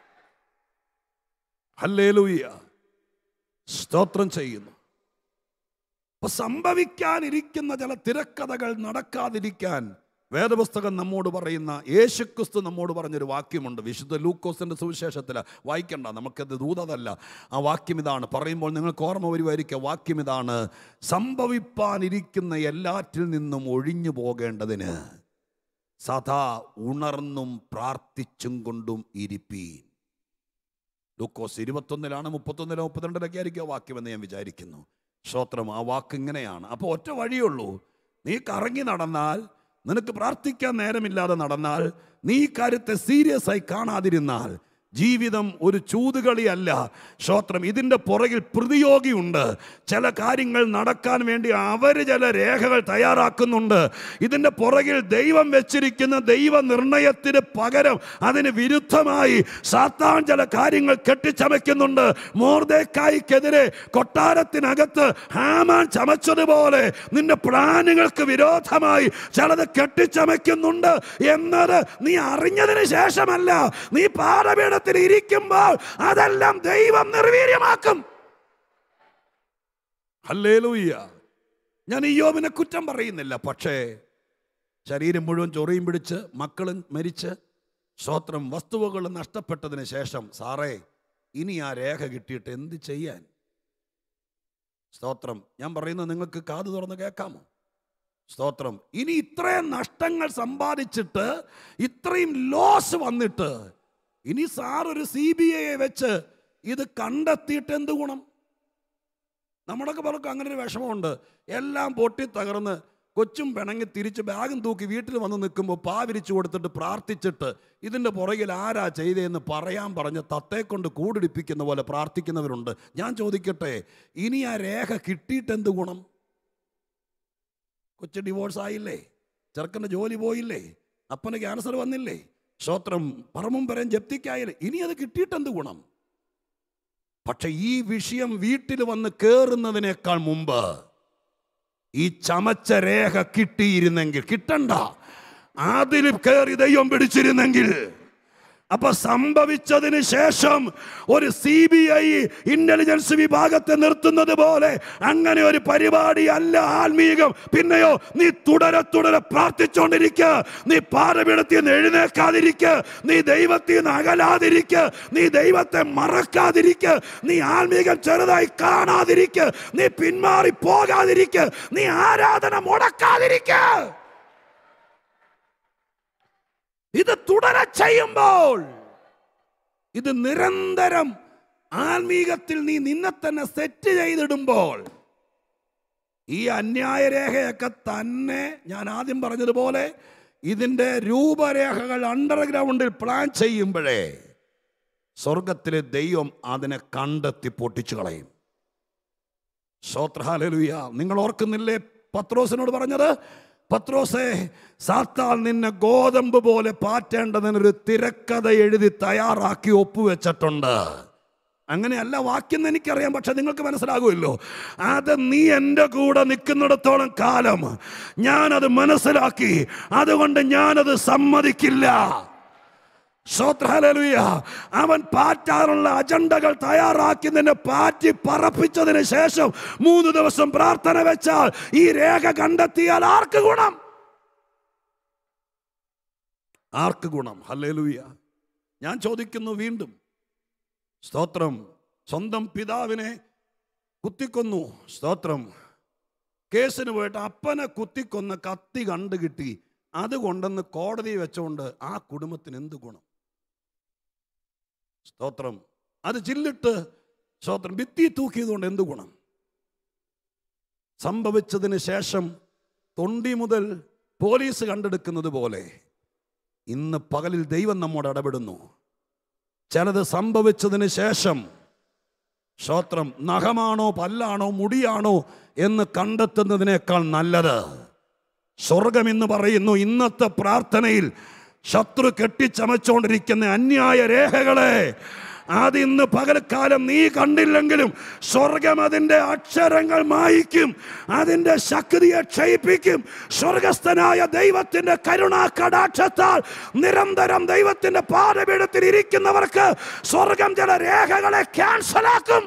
ഹല്ലേലൂയ സ്തോത്രം ചെയ്യുന്നു അപ്പൊ സംഭവിക്കാനിരിക്കുന്ന ചില തിരക്കഥകൾ നടക്കാതിരിക്കാൻ വേദപുസ്തകം നമ്മോട് പറയുന്ന യേശുക്രിസ്തു നമ്മോട് പറഞ്ഞൊരു വാക്യമുണ്ട് വിശുദ്ധ ലൂക്കോസിന്റെ സുവിശേഷത്തിൽ വായിക്കണ്ട നമുക്കത് ദൂതതല്ല ആ വാക്യം ഇതാണ് പറയുമ്പോൾ നിങ്ങൾക്ക് ഓർമ്മ വരുമായിരിക്കും വാക്യം ഇതാണ് സംഭവിപ്പാനിരിക്കുന്ന എല്ലാറ്റിൽ നിന്നും ഒഴിഞ്ഞു പോകേണ്ടതിന് സദാ ഉണർന്നും പ്രാർത്ഥിച്ചും കൊണ്ടും ഇരിപ്പീൻ ലൂക്കോസ് ഇരുപത്തൊന്നിലാണ് മുപ്പത്തൊന്നിലോ മുപ്പത്തിരണ്ടിലൊക്കെ ആയിരിക്കും ആ വാക്യമെന്ന് ഞാൻ വിചാരിക്കുന്നു ശ്രോത്രം ആ വാക്ക് ഇങ്ങനെയാണ് അപ്പോൾ ഒറ്റ വഴിയുള്ളൂ നീ കറങ്ങി നടന്നാൽ നിനക്ക് പ്രാർത്ഥിക്കാൻ നേരമില്ലാതെ നടന്നാൽ നീ ഈ കാര്യത്തെ സീരിയസ് ആയി കാണാതിരുന്നാൽ ജീവിതം ഒരു ചൂതുകളിയല്ല ശ്രോത്രം ഇതിൻ്റെ പുറകിൽ പ്രതിയോഗിയുണ്ട് ചില കാര്യങ്ങൾ നടക്കാൻ വേണ്ടി അവർ ചില രേഖകൾ തയ്യാറാക്കുന്നുണ്ട് ഇതിൻ്റെ പുറകിൽ ദൈവം വെച്ചിരിക്കുന്ന ദൈവ നിർണയത്തിന് പകരം അതിന് വിരുദ്ധമായി സാത്താൻ ചില കാര്യങ്ങൾ കെട്ടിച്ചമയ്ക്കുന്നുണ്ട് മോർദേക്കായിക്കെതിരെ കൊട്ടാരത്തിനകത്ത് ഹാമാൻ ചമച്ചതുപോലെ നിന്റെ പ്ലാനുകൾക്ക് വിരോധമായി ചിലത് കെട്ടിച്ചമയ്ക്കുന്നുണ്ട് എന്നത് നീ അറിഞ്ഞതിന് ശേഷമല്ല നീ പാഠപീഠത്തിൽ ഇരിക്കുമ്പോൾ അതെല്ലാം ദൈവം നിർവീര്യമാക്കും ഹല്ലേലൂയ്യ ഞാൻ ഇയ്യോബിനെ കുറ്റം പറയുന്നില്ല പക്ഷേ ശരീരം മുഴുവൻ ചൊറിയും പിടിച്ച് മക്കളും മരിച്ച് സ്വത്രം വസ്തുവകൾ നഷ്ടപ്പെട്ടതിന് ശേഷം സാറേ ഇനി ആ രേഖ കിട്ടിയിട്ട് എന്ത് ചെയ്യാൻ സ്തോത്രം ഞാൻ പറയുന്നത് നിങ്ങൾക്ക് കാതു തുറന്ന് കേൾക്കാമോ സ്തോത്രം ഇനി ഇത്രയും നഷ്ടങ്ങൾ സമ്പാദിച്ചിട്ട് ഇത്രയും ലോസ് വന്നിട്ട് ഇനി സാർ ഒരു സി ബി ഐയെ വെച്ച് ഇത് കണ്ടെത്തിയിട്ട് എന്ത് ഗുണം നമ്മുടെയൊക്കെ പലർക്കും അങ്ങനെ ഒരു വിഷമമുണ്ട് എല്ലാം പൊട്ടി തകർന്ന് കൊച്ചും പിണങ്ങി തിരിച്ച് ബാഗും തൂക്കി വീട്ടിൽ വന്ന് നിൽക്കുമ്പോൾ പാ വിരിച്ചു കൊടുത്തിട്ട് പ്രാർത്ഥിച്ചിട്ട് ഇതിൻ്റെ പുറകിൽ ആരാ ചെയ്തതെന്ന് പറയാൻ പറഞ്ഞ് തത്തെ കൊണ്ട് കൂടിടിപ്പിക്കുന്ന പോലെ പ്രാർത്ഥിക്കുന്നവരുണ്ട് ഞാൻ ചോദിക്കട്ടെ ഇനി ആ രേഖ കിട്ടിയിട്ട് എന്ത് ഗുണം കൊച്ചു ഡിവോഴ്സ് ആയില്ലേ ചെറുക്കൻ്റെ ജോലി പോയില്ലേ അപ്പന് ക്യാൻസർ വന്നില്ലേ ശ്രോത്രം പറമ്പും പരം ജപ്തിക്കായില്ലേ ഇനി അത് കിട്ടിയിട്ട് എന്ത് ഗുണം പക്ഷെ ഈ വിഷയം വീട്ടിൽ വന്ന് കയറുന്നതിനേക്കാൾ മുമ്പ് ഈ ചമച്ച രേഖ കിട്ടിയിരുന്നെങ്കിൽ കിട്ടണ്ട അതിൽ കയറി ദൈവം പിടിച്ചിരുന്നെങ്കിൽ അപ്പൊ സംഭവിച്ചതിന് ശേഷം ഒരു സി ബി ഐ ഇന്റലിജൻസ് വിഭാഗത്തെ നിർത്തുന്നത് പോലെ അങ്ങനെ ഒരു പരിപാടി അല്ല ആത്മീകം പിന്നെയോ നീ തുടരെ തുടരെ പ്രാർത്ഥിച്ചുകൊണ്ടിരിക്കുക നീ പാരപീഠത്തിൽ നിന്ന് എഴുന്നേക്കാതിരിക്കുക നീ ദൈവത്തിൽ നിന്ന് അകലാതിരിക്കുക നീ ദൈവത്തെ മറക്കാതിരിക്കുക നീ ആത്മീകം ചെറുതായി കാണാതിരിക്കുക നീ പിന്മാറി പോകാതിരിക്കുക നീ ആരാധന മുടക്കാതിരിക്കുക ഇത് തുടരെ ചെയ്യുമ്പോൾ ഇത് നിരന്തരം ആത്മീകത്തിൽ നീ നിന്നെ തന്നെ സെറ്റ് ചെയ്തിടുമ്പോൾ ഈ അന്യായരേഖയൊക്കെ തന്നെ ഞാൻ ആദ്യം പറഞ്ഞതുപോലെ ഇതിൻ്റെ രൂപരേഖകൾ അണ്ടർഗ്രൗണ്ടിൽ പ്ലാൻ ചെയ്യുമ്പോഴേ സ്വർഗത്തിലെ ദൈവം അതിനെ കണ്ടെത്തി പൊട്ടിച്ചു കളയും ശ്രോത്രഹാലലുയ നിങ്ങൾ ഓർക്കുന്നില്ലേ പത്രോസിനോട് പറഞ്ഞത് പത്രോസേ സാത്താൻ നിന്നെ ഗോതമ്പ് പോലെ പാറ്റേണ്ടതിനൊരു തിരക്കഥ എഴുതി തയ്യാറാക്കി ഒപ്പുവെച്ചിട്ടുണ്ട് അങ്ങനെയല്ല വാക്യം എന്ന് എനിക്കറിയാം പക്ഷെ നിങ്ങൾക്ക് മനസ്സിലാകുമല്ലോ അത് നീ എൻ്റെ കൂടെ നിൽക്കുന്നിടത്തോളം കാലം ഞാനത് മനസ്സിലാക്കി അതുകൊണ്ട് ഞാനത് സമ്മതിക്കില്ല ശ്രോത്രഹലലുയ അവൻ പാറ്റാനുള്ള അജണ്ടകൾ തയ്യാറാക്കി നിന്നെ പാറ്റി പറപ്പിച്ചതിന് ശേഷം മൂന്ന് ദിവസം പ്രാർത്ഥന വെച്ചാൽ ഈ രേഖ കണ്ടെത്തിയാൽ ആർക്ക് ഗുണം ആർക്ക് ഗുണം ഹല്ലേലൂയ ഞാൻ ചോദിക്കുന്നു വീണ്ടും സ്തോത്രം സ്വന്തം പിതാവിനെ കുത്തിക്കൊന്നു സ്തോത്രം കേസിന് പോയിട്ട് അപ്പനെ കുത്തിക്കൊന്ന കത്തി കണ്ടു കിട്ടി അത് കൊണ്ടെന്ന് കോടതി വെച്ചുകൊണ്ട് ആ കുടുംബത്തിന് എന്ത് ഗുണം സ്തോത്രം അത് ചില്ലിട്ട് സ്തോത്രം ഭിത്തി തൂക്കിയതുകൊണ്ട് എന്ത് ഗുണം സംഭവിച്ചതിന് ശേഷം തൊണ്ടി മുതൽ പോലീസ് കണ്ടെടുക്കുന്നത് പോലെ ഇന്ന് പകലിൽ ദൈവം നമ്മോട് ഇടപെടുന്നു ചിലത് സംഭവിച്ചതിന് ശേഷം ശ്രോത്രം നഖമാണോ പല്ലാണോ മുടിയാണോ എന്ന് കണ്ടെത്തുന്നതിനേക്കാൾ നല്ലത് സ്വർഗം എന്ന് പറയുന്നു ഇന്നത്തെ പ്രാർത്ഥനയിൽ ശത്രു കെട്ടിച്ചമച്ചുകൊണ്ടിരിക്കുന്ന അന്യായ രേഖകളെ അതിന്ന് പകൽക്കാലം നീ കണ്ടില്ലെങ്കിലും സ്വർഗം അതിൻ്റെ അക്ഷരങ്ങൾ മായിക്കും അതിൻ്റെ ശക്തിയെ ക്ഷയിപ്പിക്കും സ്വർഗസ്ഥനായ ദൈവത്തിൻ്റെ കരുണാ കടാക്ഷത്താൽ നിരന്തരം ദൈവത്തിൻ്റെ പാതപീഠത്തിൽ ഇരിക്കുന്നവർക്ക് സ്വർഗം ചില രേഖകളെ ക്യാൻസലാക്കും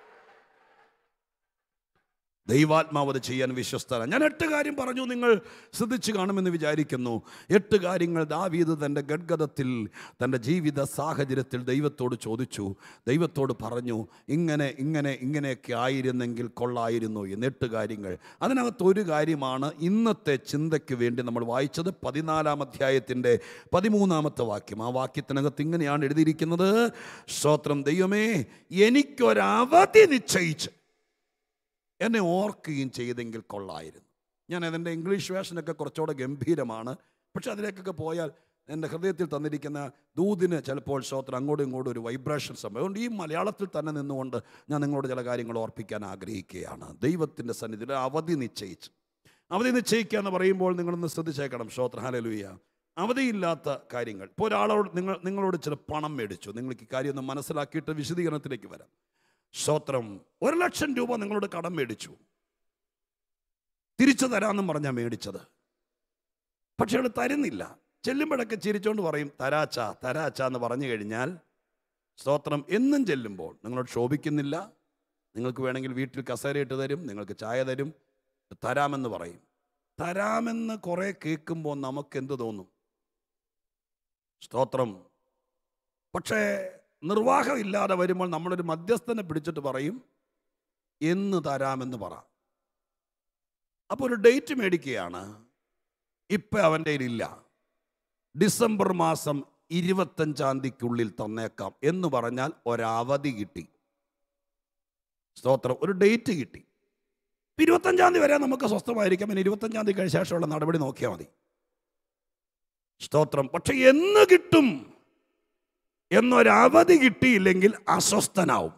ദൈവാത്മാവ് അത് ചെയ്യാൻ വിശ്വസ്തരാണ് ഞാൻ എട്ട് കാര്യം പറഞ്ഞു നിങ്ങൾ ശ്രദ്ധിച്ചു കാണുമെന്ന് വിചാരിക്കുന്നു എട്ട് കാര്യങ്ങൾ ദാവീദ് തൻ്റെ ഗഡ്ഗതത്തിൽ തൻ്റെ ജീവിത സാഹചര്യത്തിൽ ദൈവത്തോട് ചോദിച്ചു ദൈവത്തോട് പറഞ്ഞു ഇങ്ങനെ ഇങ്ങനെ ഇങ്ങനെയൊക്കെ ആയിരുന്നെങ്കിൽ കൊള്ളായിരുന്നു എന്ന് എട്ട് കാര്യങ്ങൾ അതിനകത്ത് ഒരു കാര്യമാണ് ഇന്നത്തെ ചിന്തയ്ക്ക് വേണ്ടി നമ്മൾ വായിച്ചത് പതിനാലാം അധ്യായത്തിൻ്റെ പതിമൂന്നാമത്തെ വാക്യം ആ വാക്യത്തിനകത്ത് ഇങ്ങനെയാണ് എഴുതിയിരിക്കുന്നത് സ്തോത്രം ദൈവമേ എനിക്കൊരവധി നിശ്ചയിച്ച് എന്നെ ഓർക്കുകയും ചെയ്തെങ്കിൽ കൊള്ളായിരുന്നു ഞാൻ അതിൻ്റെ ഇംഗ്ലീഷ് വേർഷനൊക്കെ കുറച്ചുകൂടെ ഗംഭീരമാണ് പക്ഷെ അതിലേക്കൊക്കെ പോയാൽ എൻ്റെ ഹൃദയത്തിൽ തന്നിരിക്കുന്ന ദൂതിന് ചിലപ്പോൾ ശ്രോത്രം അങ്ങോട്ടും ഇങ്ങോട്ടും ഒരു വൈബ്രേഷൻ സംഭവം അതുകൊണ്ട് ഈ മലയാളത്തിൽ തന്നെ നിന്നുകൊണ്ട് ഞാൻ നിങ്ങളോട് ചില കാര്യങ്ങൾ ഓർപ്പിക്കാൻ ആഗ്രഹിക്കുകയാണ് ദൈവത്തിൻ്റെ സന്നിധിയിൽ അവധി നിശ്ചയിച്ച് അവധി നിശ്ചയിക്കുക എന്ന് പറയുമ്പോൾ നിങ്ങളൊന്ന് ശ്രദ്ധിച്ചേക്കണം ശ്രോത്ര ഹാലലുയ്യ അവധിയില്ലാത്ത കാര്യങ്ങൾ ഇപ്പോൾ ഒരാളോട് നിങ്ങൾ നിങ്ങളോട് ചില പണം മേടിച്ചു നിങ്ങൾക്ക് ഈ കാര്യം ഒന്ന് മനസ്സിലാക്കിയിട്ട് വിശദീകരണത്തിലേക്ക് വരാം സ്തോത്രം ഒരു ലക്ഷം രൂപ നിങ്ങളോട് കടം മേടിച്ചു തിരിച്ചു തരാമെന്നും പറഞ്ഞാൽ മേടിച്ചത് പക്ഷെ അവൾ തരുന്നില്ല ചെല്ലുമ്പോഴൊക്കെ ചിരിച്ചോണ്ട് പറയും തരാച്ച തരാച്ച എന്ന് പറഞ്ഞു കഴിഞ്ഞാൽ സ്തോത്രം എന്നും ചെല്ലുമ്പോൾ നിങ്ങളോട് ശോഭിക്കുന്നില്ല നിങ്ങൾക്ക് വേണമെങ്കിൽ വീട്ടിൽ കസേരയിട്ട് തരും നിങ്ങൾക്ക് ചായ തരും തരാമെന്ന് പറയും തരാമെന്ന് കുറേ കേൾക്കുമ്പോൾ നമുക്ക് എന്ത് തോന്നും സ്തോത്രം പക്ഷേ നിർവാഹമില്ലാതെ വരുമ്പോൾ നമ്മളൊരു മധ്യസ്ഥനെ പിടിച്ചിട്ട് പറയും എന്ന് തരാമെന്ന് പറ അപ്പോൾ ഒരു ഡേറ്റ് മേടിക്കുകയാണ് ഇപ്പം അവൻ്റെ കയ്യിലില്ല ഡിസംബർ മാസം ഇരുപത്തഞ്ചാം തീയതിക്കുള്ളിൽ തന്നേക്കാം എന്ന് പറഞ്ഞാൽ ഒരവധി കിട്ടി സ്തോത്രം ഒരു ഡേറ്റ് കിട്ടി ഇരുപത്തഞ്ചാം തീയതി വരെ നമുക്ക് സ്വസ്ഥമായിരിക്കാം പിന്നെ ഇരുപത്തഞ്ചാം തീയതി കഴിഞ്ഞ ശേഷമുള്ള നടപടി നോക്കിയാൽ മതി സ്തോത്രം പക്ഷെ എന്ന് കിട്ടും എന്നൊരവധി കിട്ടിയില്ലെങ്കിൽ അസ്വസ്ഥനാവും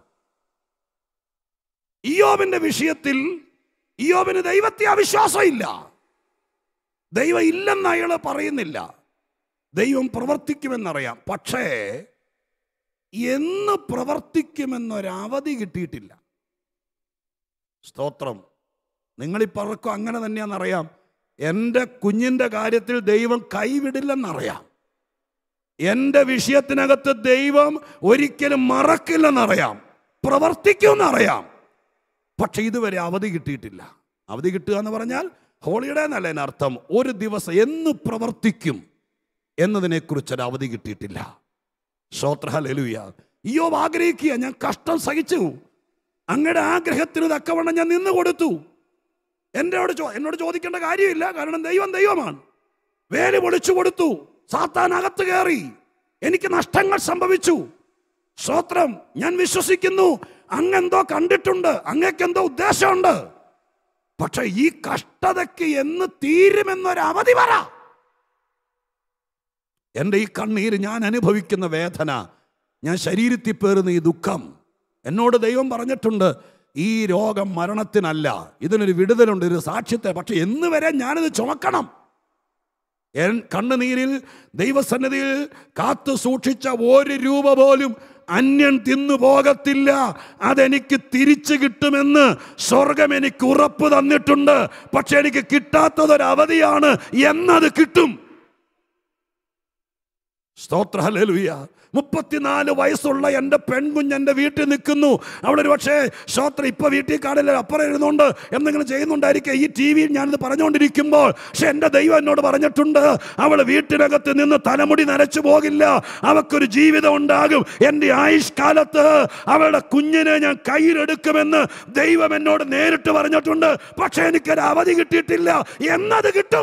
ഇയോബിന്റെ വിഷയത്തിൽ ഇയോബിന് ദൈവത്തെ അവിശ്വാസമില്ല ദൈവം ഇല്ലെന്ന് അയാൾ പറയുന്നില്ല ദൈവം പ്രവർത്തിക്കുമെന്നറിയാം പക്ഷേ എന്ന് പ്രവർത്തിക്കുമെന്നൊരവധി കിട്ടിയിട്ടില്ല സ്തോത്രം നിങ്ങളിപ്പറക്കും അങ്ങനെ തന്നെയാണെന്നറിയാം എൻ്റെ കുഞ്ഞിൻ്റെ കാര്യത്തിൽ ദൈവം കൈവിടില്ലെന്നറിയാം എൻ്റെ വിഷയത്തിനകത്ത് ദൈവം ഒരിക്കലും മറക്കില്ലെന്നറിയാം പ്രവർത്തിക്കുമെന്നറിയാം പക്ഷെ ഇതുവരെ അവധി കിട്ടിയിട്ടില്ല അവധി കിട്ടുക എന്ന് പറഞ്ഞാൽ ഹോളിഡേ എന്നല്ല അതിനർത്ഥം ഒരു ദിവസം എന്ന് പ്രവർത്തിക്കും എന്നതിനെക്കുറിച്ചൊരു അവധി കിട്ടിയിട്ടില്ല ശ്രോത്രഹലലുയ അയ്യോ ആഗ്രഹിക്കുക ഞാൻ കഷ്ടം സഹിച്ചു അങ്ങയുടെ ആഗ്രഹത്തിന് തക്കവണ്ണം ഞാൻ നിന്ന് കൊടുത്തു എന്നോട് ചോ എന്നോട് ചോദിക്കേണ്ട കാര്യമില്ല കാരണം ദൈവം ദൈവമാണ് വേല് പൊളിച്ചു കൊടുത്തു സാത്താൻ അകത്ത് കയറി എനിക്ക് നഷ്ടങ്ങൾ സംഭവിച്ചു സ്തോത്രം ഞാൻ വിശ്വസിക്കുന്നു അങ്ങെന്തോ കണ്ടിട്ടുണ്ട് അങ്ങക്കെന്തോ ഉദ്ദേശമുണ്ട് പക്ഷെ ഈ കഷ്ടതയ്ക്ക് എന്ന് തീരുമെന്നൊരു അവധി പറ എൻ്റെ ഈ കണ്ണീര് ഞാൻ അനുഭവിക്കുന്ന വേദന ഞാൻ ശരീരത്തിൽ പേറുന്ന ഈ ദുഃഖം എന്നോട് ദൈവം പറഞ്ഞിട്ടുണ്ട് ഈ രോഗം മരണത്തിനല്ല ഇതിനൊരു വിടുതലുണ്ട് ഒരു സാക്ഷ്യത്തെ പക്ഷെ എന്ന് വരെ ഞാനിത് ചുമക്കണം എൻ കണ്ണുനീരിൽ ദൈവസന്നിധിയിൽ കാത്തു സൂക്ഷിച്ച ഒരു രൂപ പോലും അന്യൻ തിന്നു പോകത്തില്ല അതെനിക്ക് തിരിച്ചു കിട്ടുമെന്ന് സ്വർഗം എനിക്ക് ഉറപ്പ് തന്നിട്ടുണ്ട് പക്ഷെ എനിക്ക് കിട്ടാത്തതൊരു അവധിയാണ് എന്നത് കിട്ടും സ്തോത്ര ഹല്ലേലൂയ മുപ്പത്തിനാല് വയസ്സുള്ള എൻ്റെ പെൺകുഞ്ഞ് എൻ്റെ വീട്ടിൽ നിൽക്കുന്നു അവിടെ ഒരു പക്ഷേ സ്തോത്രം ഇപ്പൊ വീട്ടിൽ കാണില്ല അപ്പുറം ഇരുന്നുണ്ട് എന്തെങ്കിലും ചെയ്യുന്നുണ്ടായിരിക്കും ഈ ടി വിയിൽ ഞാനിത് പറഞ്ഞുകൊണ്ടിരിക്കുമ്പോൾ പക്ഷെ എൻ്റെ ദൈവം എന്നോട് പറഞ്ഞിട്ടുണ്ട് അവൾ വീട്ടിനകത്ത് നിന്ന് തലമുടി നരച്ചു പോകില്ല അവൾക്കൊരു ജീവിതം ഉണ്ടാകും എൻ്റെ ആയുഷ്കാലത്ത് അവളുടെ കുഞ്ഞിനെ ഞാൻ കയ്യിലെടുക്കുമെന്ന് ദൈവം എന്നോട് നേരിട്ട് പറഞ്ഞിട്ടുണ്ട് പക്ഷെ എനിക്കൊരു അവധി കിട്ടിയിട്ടില്ല എന്നത് കിട്ടും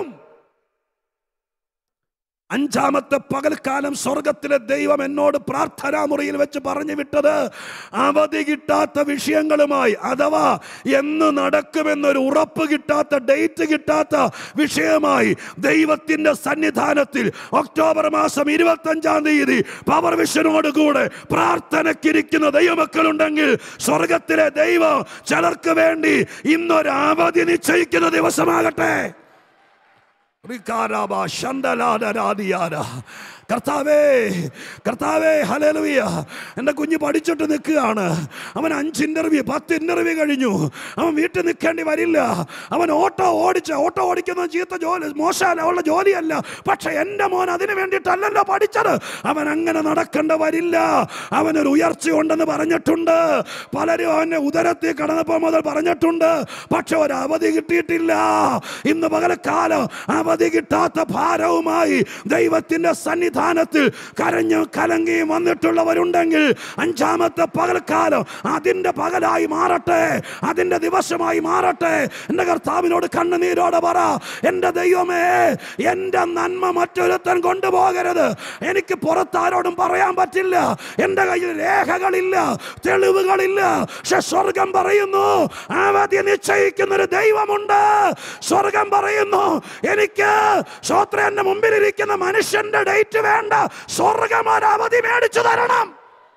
അഞ്ചാമത്തെ പകൽക്കാലം സ്വർഗത്തിലെ ദൈവം എന്നോട് പ്രാർത്ഥനാ മുറിയിൽ വെച്ച് പറഞ്ഞു വിട്ടത് അവധി കിട്ടാത്ത വിഷയങ്ങളുമായി അഥവാ എന്ന് നടക്കുമെന്നൊരു ഉറപ്പ് കിട്ടാത്ത ഡേറ്റ് കിട്ടാത്ത വിഷയമായി ദൈവത്തിന്റെ സന്നിധാനത്തിൽ ഒക്ടോബർ മാസം ഇരുപത്തഞ്ചാം തീയതി പവർ വിഷനോട് കൂടെ പ്രാർത്ഥനയ്ക്കിരിക്കുന്ന ദൈവമക്കളുണ്ടെങ്കിൽ സ്വർഗത്തിലെ ദൈവം ചിലർക്ക് വേണ്ടി ഇന്നൊരു അവധി നിശ്ചയിക്കുന്ന ദിവസമാകട്ടെ റിക്കാരാബ ശന്തലാദരാദിയാര. കർത്താവേ കർത്താവേ ഹലലുയ എൻ്റെ കുഞ്ഞ് പഠിച്ചിട്ട് നിൽക്കുകയാണ് അവൻ അഞ്ച് ഇന്റർവ്യൂ പത്ത് ഇന്റർവ്യൂ കഴിഞ്ഞു അവൻ വീട്ടിൽ നിൽക്കേണ്ടി വരില്ല അവൻ ഓട്ടോ ഓടിച്ച ഓട്ടോ ഓടിക്കുന്ന ചീത്ത ജോലി മോശമല്ല ഉള്ള ജോലിയല്ല പക്ഷെ എൻ്റെ മോൻ അതിനു വേണ്ടിയിട്ടല്ലല്ലോ പഠിച്ചത് അവൻ അങ്ങനെ നടക്കേണ്ട വരില്ല അവനൊരു ഉയർച്ചയുണ്ടെന്ന് പറഞ്ഞിട്ടുണ്ട് പലരും അവൻ്റെ ഉദരത്തിൽ കടന്നപ്പോൾ മുതൽ പറഞ്ഞിട്ടുണ്ട് പക്ഷെ ഒരു അവധി കിട്ടിയിട്ടില്ല ഇന്ന് പകലക്കാലം അവധി കിട്ടാത്ത ഭാരവുമായി ദൈവത്തിന്റെ സന്നിധാനത്തിൽ കരഞ്ഞു കലങ്ങിയും വന്നിട്ടുള്ളവരുണ്ടെങ്കിൽ അഞ്ചാമത്തെ പകൽക്കാലം അതിന്റെ പകലായി മാറട്ടെ അതിന്റെ ദിവസമായി മാറട്ടെ എൻ്റെ കർത്താവിനോട് കണ്ണുനീരോടെ പറ എൻ്റെ ദൈവമേ എൻ്റെ നന്മ മറ്റൊരുത്തൻ കൊണ്ടുപോകരുത് എനിക്ക് പുറത്താരോടും പറയാൻ പറ്റില്ല എൻ്റെ കയ്യിൽ രേഖകളില്ല തെളിവുകളില്ല പക്ഷെ സ്വർഗം പറയുന്നു അവധി നിശ്ചയിക്കുന്ന ഒരു ദൈവമുണ്ട് സ്വർഗം പറയുന്നു എനിക്ക് ശ്രോത്ര എന്റെ മുമ്പിലിരിക്കുന്ന മനുഷ്യന്റെ ഡേറ്റ് വേണ്ട സ്വർഗം ഒരു അവധി മേടിച്ചു തരണം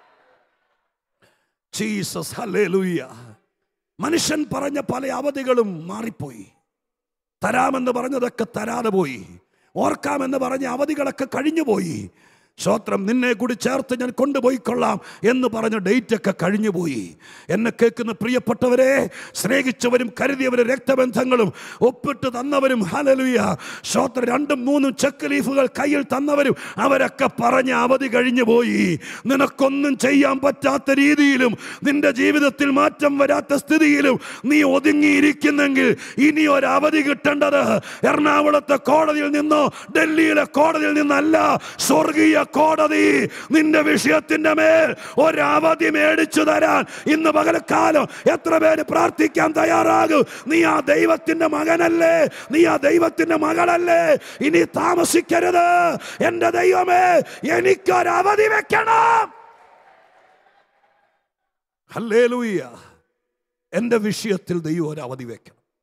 ജീസസ് ഹല്ലേലൂയ മനുഷ്യൻ പറഞ്ഞ പല അവധികളും മാറിപ്പോയി തരാമെന്ന് പറഞ്ഞതൊക്കെ തരാതെ പോയി ഓർക്കാമെന്ന് പറഞ്ഞ അവധികളൊക്കെ കഴിഞ്ഞുപോയി ശ്രോത്രം നിന്നെ കൂടി ചേർത്ത് ഞാൻ കൊണ്ടുപോയിക്കൊള്ളാം എന്ന് പറഞ്ഞ ഡേറ്റ് ഒക്കെ കഴിഞ്ഞുപോയി എന്നെ കേൾക്കുന്ന പ്രിയപ്പെട്ടവരെ സ്നേഹിച്ചവരും കരുതിയവരും രക്തബന്ധങ്ങളും ഒപ്പിട്ട് തന്നവരും ഹലലുയ ശ്രോത്ര രണ്ടും മൂന്നും ചെക്ക് ലീഫുകൾ കയ്യിൽ തന്നവരും അവരൊക്കെ പറഞ്ഞ അവധി കഴിഞ്ഞു പോയി നിനക്കൊന്നും ചെയ്യാൻ പറ്റാത്ത രീതിയിലും നിന്റെ ജീവിതത്തിൽ മാറ്റം വരാത്ത സ്ഥിതിയിലും നീ ഒതുങ്ങിയിരിക്കുന്നെങ്കിൽ ഇനി ഒരു അവധി കിട്ടേണ്ടത് എറണാകുളത്തെ കോടതിയിൽ നിന്നോ ഡൽഹിയിലെ കോടതിയിൽ നിന്നല്ല സ്വർഗീയ കോടതി നിന്റെ വിഷയത്തിന്റെ മേൽ ഒരു അവധി മേടിച്ചു തരാൻ ഇന്ന് പകലക്കാലം എത്ര പേര് പ്രാർത്ഥിക്കാൻ തയ്യാറാകും നീ ആ ദൈവത്തിന്റെ മകനല്ലേ നീ ആ ദൈവത്തിന്റെ മകളല്ലേ ഇനി താമസിക്കരുത് എന്റെ ദൈവമേ എനിക്കൊരു അവധി വെക്കണം ഹല്ലേലൂയ എൻ്റെ വിഷയത്തിൽ ദൈവം ഒരു അവധി വെക്കണം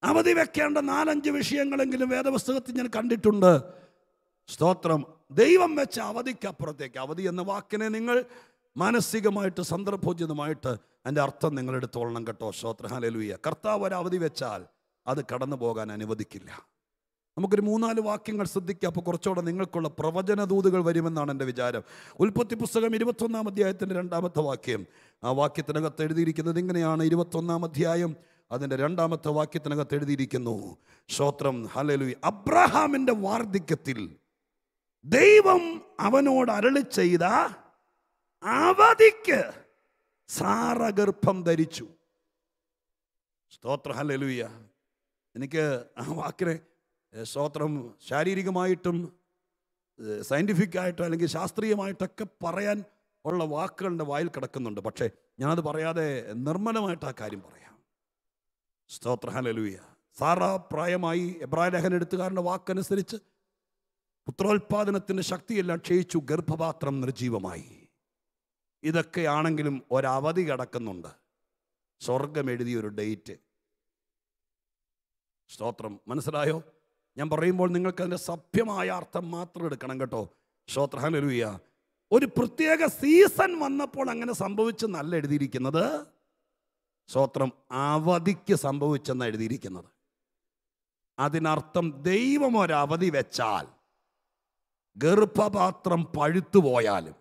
അവധി വെക്കേണ്ട നാലഞ്ച് വിഷയങ്ങളെങ്കിലും വേദപുസ്തകത്തിൽ ഞാൻ കണ്ടിട്ടുണ്ട് സ്തോത്രം ദൈവം വെച്ച അവധിക്കപ്പുറത്തേക്ക് അവധി എന്ന വാക്കിനെ നിങ്ങൾ മാനസികമായിട്ട് സന്ദർഭോചിതമായിട്ട് അതിൻ്റെ അർത്ഥം നിങ്ങൾ എടുത്തോളണം കേട്ടോ സ്തോത്ര ഹലലുയ കർത്താവ് ഒരു അവധി വെച്ചാൽ അത് കടന്നു പോകാൻ അനുവദിക്കില്ല നമുക്കൊരു മൂന്നാല് വാക്യങ്ങൾ ശ്രദ്ധിക്കാം അപ്പോൾ കുറച്ചുകൂടെ നിങ്ങൾക്കുള്ള പ്രവചന ദൂതുകൾ വരുമെന്നാണ് എൻ്റെ വിചാരം ഉൽപ്പത്തി പുസ്തകം ഇരുപത്തൊന്നാം അധ്യായത്തിൻ്റെ രണ്ടാമത്തെ വാക്യം ആ വാക്യത്തിനകത്ത് എഴുതിയിരിക്കുന്നത് ഇങ്ങനെയാണ് ഇരുപത്തൊന്നാം അധ്യായം അതിൻ്റെ രണ്ടാമത്തെ വാക്യത്തിനകത്ത് എഴുതിയിരിക്കുന്നു ശ്രോത്രം ഹലലു അബ്രഹാമിൻ്റെ വാർദ്ധക്യത്തിൽ ദൈവം അവനോട് അരളി ചെയ്ത അവധിക്ക് സാറ ഗർഭം ധരിച്ചു സ്തോത്ര ഹലലുയ എനിക്ക് ആ വാക്കിനെ ഏഹ്, സ്തോത്രം ശാരീരികമായിട്ടും സയൻറ്റിഫിക് ആയിട്ടും അല്ലെങ്കിൽ ശാസ്ത്രീയമായിട്ടൊക്കെ പറയാൻ ഉള്ള വാക്കുകളുടെ വായിൽ കിടക്കുന്നുണ്ട് പക്ഷേ ഞാനത് പറയാതെ നിർമ്മലമായിട്ട് ആ കാര്യം പറയാം സ്തോത്ര ഹലലുയ സാറ പ്രായമായി എബ്രായ ലേഖന എഴുത്തുകാരൻ്റെ വാക്കനുസരിച്ച് പുത്രോത്പാദനത്തിൻ്റെ ശക്തിയെല്ലാം ക്ഷയിച്ചു ഗർഭപാത്രം നിർജീവമായി ഇതൊക്കെയാണെങ്കിലും ഒരവധി കിടക്കുന്നുണ്ട് സ്വർഗം എഴുതിയ ഒരു ഡേറ്റ് സ്തോത്രം മനസ്സിലായോ ഞാൻ പറയുമ്പോൾ നിങ്ങൾക്ക് അതിൻ്റെ സഭ്യമായ അർത്ഥം മാത്രം എടുക്കണം കേട്ടോ സ്തോത്ര ഹലലുയ ഒരു പ്രത്യേക സീസൺ വന്നപ്പോൾ അങ്ങനെ സംഭവിച്ചെന്നല്ല എഴുതിയിരിക്കുന്നത് സ്തോത്രം അവധിക്ക് സംഭവിച്ചെന്ന് എഴുതിയിരിക്കുന്നത് അതിനർത്ഥം ദൈവം ഒരവധി വെച്ചാൽ ഗർഭപാത്രം പഴുത്തുപോയാലും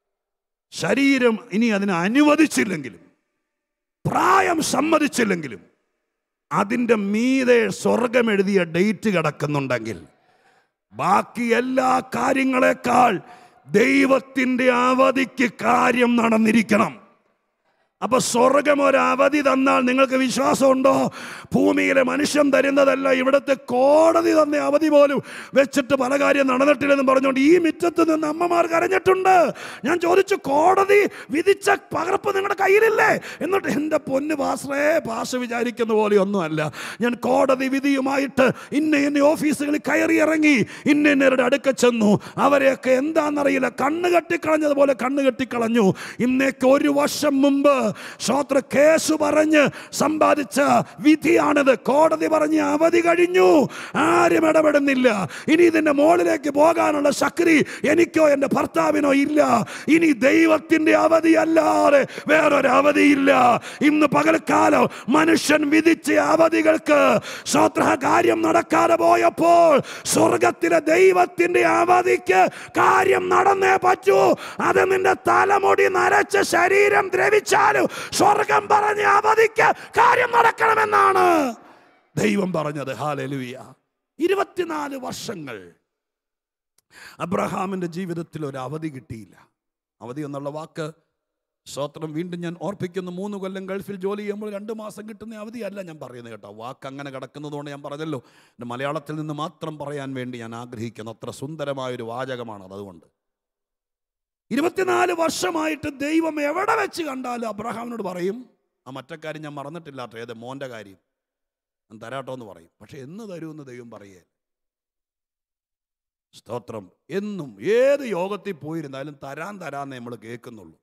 ശരീരം ഇനി അതിനെ അനുവദിച്ചില്ലെങ്കിലും പ്രായം സമ്മതിച്ചില്ലെങ്കിലും അതിൻ്റെ മീതെ സ്വർഗം എഴുതിയ ഡേറ്റ് കിടക്കുന്നുണ്ടെങ്കിൽ ബാക്കി എല്ലാ കാര്യങ്ങളെക്കാൾ ദൈവത്തിൻ്റെ അവധിക്ക് കാര്യം നടന്നിരിക്കണം അപ്പൊ സ്വർഗം ഒരു അവധി തന്നാൽ നിങ്ങൾക്ക് വിശ്വാസമുണ്ടോ ഭൂമിയിലെ മനുഷ്യൻ തരുന്നതല്ല ഇവിടുത്തെ കോടതി തന്നെ അവധി പോലും വെച്ചിട്ട് പല കാര്യം നടന്നിട്ടില്ലെന്ന് പറഞ്ഞുകൊണ്ട് ഈ മിറ്റത്ത് നിന്ന് അമ്മമാർ കരഞ്ഞിട്ടുണ്ട് ഞാൻ ചോദിച്ചു കോടതി വിധിച്ച പകർപ്പ് നിങ്ങളുടെ കയ്യിലില്ലേ എന്നിട്ട് എൻ്റെ പൊന്ന് പാസ്രേ ഭാഷ വിചാരിക്കുന്ന പോലെയൊന്നുമല്ല ഞാൻ കോടതി വിധിയുമായിട്ട് ഇന്ന ഇന്ന ഓഫീസുകളിൽ കയറി ഇറങ്ങി ഇന്ന ഇന്നരുടെ അടുക്ക ചെന്നു അവരെയൊക്കെ എന്താണെന്നറിയില്ല കണ്ണ് കെട്ടിക്കളഞ്ഞതുപോലെ കണ്ണ് കെട്ടിക്കളഞ്ഞു ഇന്നേക്ക് ഒരു വർഷം മുമ്പ് ശ്രോത്ര കേസ് പറഞ്ഞ് സമ്പാദിച്ച വിധിയാണിത് കോടതി പറഞ്ഞ് അവധി കഴിഞ്ഞു ആരും ഇടപെടുന്നില്ല ഇനി ഇതിന്റെ മുകളിലേക്ക് പോകാനുള്ള ശക്തി എനിക്കോ എൻ്റെ ഭർത്താവിനോ ഇല്ല ഇനി ദൈവത്തിന്റെ അവധി അല്ലാതെ വേറൊരു അവധിയില്ല ഇന്ന് പകൽക്കാലം മനുഷ്യൻ വിധിച്ച അവധികൾക്ക് ശ്രോത്ര കാര്യം നടക്കാതെ പോയപ്പോൾ സ്വർഗത്തിലെ ദൈവത്തിന്റെ അവധിക്ക് കാര്യം നടന്നേ പറ്റൂ അത് നിന്റെ തലമുടി നരച്ച ശരീരം ദ്രവിച്ചാലും സ്വർഗം പറഞ്ഞ അവധിക്ക് കാര്യം നടക്കണമെന്നാണ് ദൈവം പറഞ്ഞത് ഹാലലുയ ഇരുപത്തിനാല് വർഷങ്ങൾ അബ്രഹാമിന്റെ ജീവിതത്തിൽ ഒരു അവധി കിട്ടിയില്ല അവധി എന്നുള്ള വാക്ക് സ്തോത്രം വീണ്ടും ഞാൻ ഓർപ്പിക്കുന്നു മൂന്ന് കൊല്ലം ഗൾഫിൽ ജോലി ചെയ്യുമ്പോൾ രണ്ട് മാസം കിട്ടുന്ന അവധിയല്ല ഞാൻ പറയുന്നത് കേട്ടോ വാക്ക് അങ്ങനെ കിടക്കുന്നതുകൊണ്ട് ഞാൻ പറഞ്ഞല്ലോ എൻ്റെ മലയാളത്തിൽ നിന്ന് മാത്രം പറയാൻ വേണ്ടി ഞാൻ ആഗ്രഹിക്കുന്നു അത്ര സുന്ദരമായൊരു വാചകമാണത് അതുകൊണ്ട് ഇരുപത്തിനാല് വർഷമായിട്ട് ദൈവം എവിടെ വെച്ച് കണ്ടാലും അബ്രഹാമിനോട് പറയും ആ മറ്റേ കാര്യം ഞാൻ മറന്നിട്ടില്ലാട്ടോ ഏത് മോൻ്റെ കാര്യം ഞാൻ തരാട്ടോ എന്ന് പറയും പക്ഷെ എന്ന് തരുമെന്ന് ദൈവം പറയേ സ്തോത്രം എന്നും ഏത് യോഗത്തിൽ പോയിരുന്നാലും തരാൻ തരാന്നേ നമ്മൾ കേൾക്കുന്നുള്ളൂ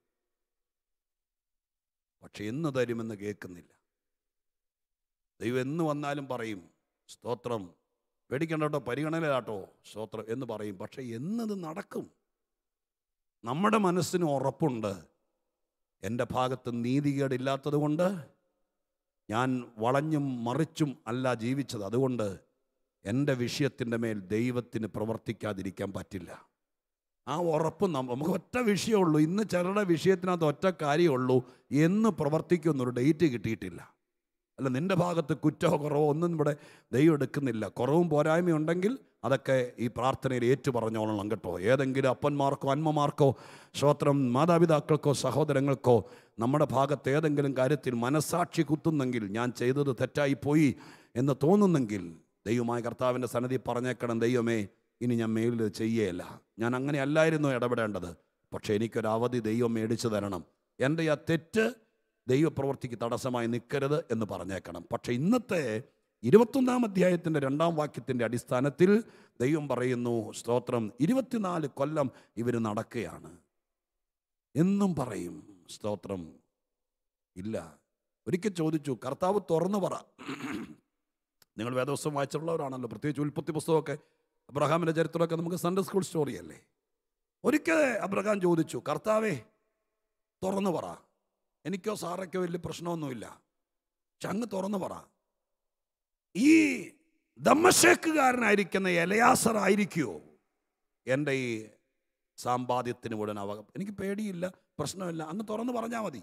പക്ഷെ എന്ന് തരുമെന്ന് കേൾക്കുന്നില്ല ദൈവം എന്ന് വന്നാലും പറയും സ്തോത്രം പേടിക്കണ്ട കേട്ടോ പരിഗണനയിലാട്ടോ സ്തോത്രം എന്ന് പറയും പക്ഷെ എന്നത് നടക്കും നമ്മുടെ മനസ്സിന് ഉറപ്പുണ്ട് എൻ്റെ ഭാഗത്ത് നീതികേടില്ലാത്തത് കൊണ്ട് ഞാൻ വളഞ്ഞും മറിച്ചും അല്ല ജീവിച്ചത് അതുകൊണ്ട് എൻ്റെ വിഷയത്തിൻ്റെ മേൽ ദൈവത്തിന് പ്രവർത്തിക്കാതിരിക്കാൻ പറ്റില്ല ആ ഉറപ്പ് നമ്മ- നമുക്ക് ഒറ്റ വിഷയമുള്ളൂ ഇന്ന് ചിലരുടെ വിഷയത്തിനകത്ത് ഒറ്റ കാര്യമുള്ളൂ എന്ന് പ്രവർത്തിക്കുന്നൊരു ഡേറ്റ് കിട്ടിയിട്ടില്ല അല്ല നിന്റെ ഭാഗത്ത് കുറ്റമോ കുറവോ ഒന്നും ഇവിടെ ദൈവം എടുക്കുന്നില്ല കുറവും പോരായ്മയും ഉണ്ടെങ്കിൽ അതൊക്കെ ഈ പ്രാർത്ഥനയിൽ ഏറ്റു പറഞ്ഞോളണം കേട്ടോ ഏതെങ്കിലും അപ്പന്മാർക്കോ അന്മമാർക്കോ ശ്രോത്രം മാതാപിതാക്കൾക്കോ സഹോദരങ്ങൾക്കോ നമ്മുടെ ഭാഗത്ത് ഏതെങ്കിലും കാര്യത്തിൽ മനസാക്ഷി കുത്തുന്നെങ്കിൽ ഞാൻ ചെയ്തത് തെറ്റായിപ്പോയി എന്ന് തോന്നുന്നെങ്കിൽ ദൈവമായ കർത്താവിൻ്റെ സന്നദ്ധി പറഞ്ഞേക്കണം ദൈവമേ ഇനി ഞാൻ മേലിൽ ചെയ്യേല ഞാൻ അങ്ങനെ അല്ലായിരുന്നു ഇടപെടേണ്ടത് പക്ഷേ എനിക്കൊരു അവധി ദൈവം മേടിച്ചു തരണം എൻ്റെ ആ തെറ്റ് ദൈവപ്രവൃത്തിക്ക് തടസ്സമായി നിൽക്കരുത് എന്ന് പറഞ്ഞേക്കണം പക്ഷേ ഇന്നത്തെ ഇരുപത്തൊന്നാം അധ്യായത്തിൻ്റെ രണ്ടാം വാക്യത്തിൻ്റെ അടിസ്ഥാനത്തിൽ ദൈവം പറയുന്നു സ്തോത്രം ഇരുപത്തിനാല് കൊല്ലം ഇവർ നടക്കുകയാണ് എന്നും പറയും സ്തോത്രം ഇല്ല ഒരിക്കൽ ചോദിച്ചു കർത്താവ് തുറന്നു പറ നിങ്ങൾ വേദവസ്വം വായിച്ചിട്ടുള്ളവരാണല്ലോ പ്രത്യേകിച്ച് ഉൽപ്പത്തി പുസ്തകമൊക്കെ അബ്രഹാമിൻ്റെ ചരിത്രമൊക്കെ നമുക്ക് സൺഡേ സ്കൂൾ സ്റ്റോറിയല്ലേ ഒരിക്കൽ അബ്രഹാം ചോദിച്ചു കർത്താവേ തുറന്നു പറ എനിക്കോ സാറയ്ക്കോ വലിയ പ്രശ്നമൊന്നുമില്ല പക്ഷെ അങ്ങ് തുറന്നു പറ ഈ ദമ്മശേക്കുകാരനായിരിക്കുന്ന എലയാസർ ആയിരിക്കുമോ എൻ്റെ ഈ സാമ്പാദ്യത്തിന് മുഴുവൻ അവക എനിക്ക് പേടിയില്ല പ്രശ്നമില്ല അങ്ങ് തുറന്നു പറഞ്ഞാൽ മതി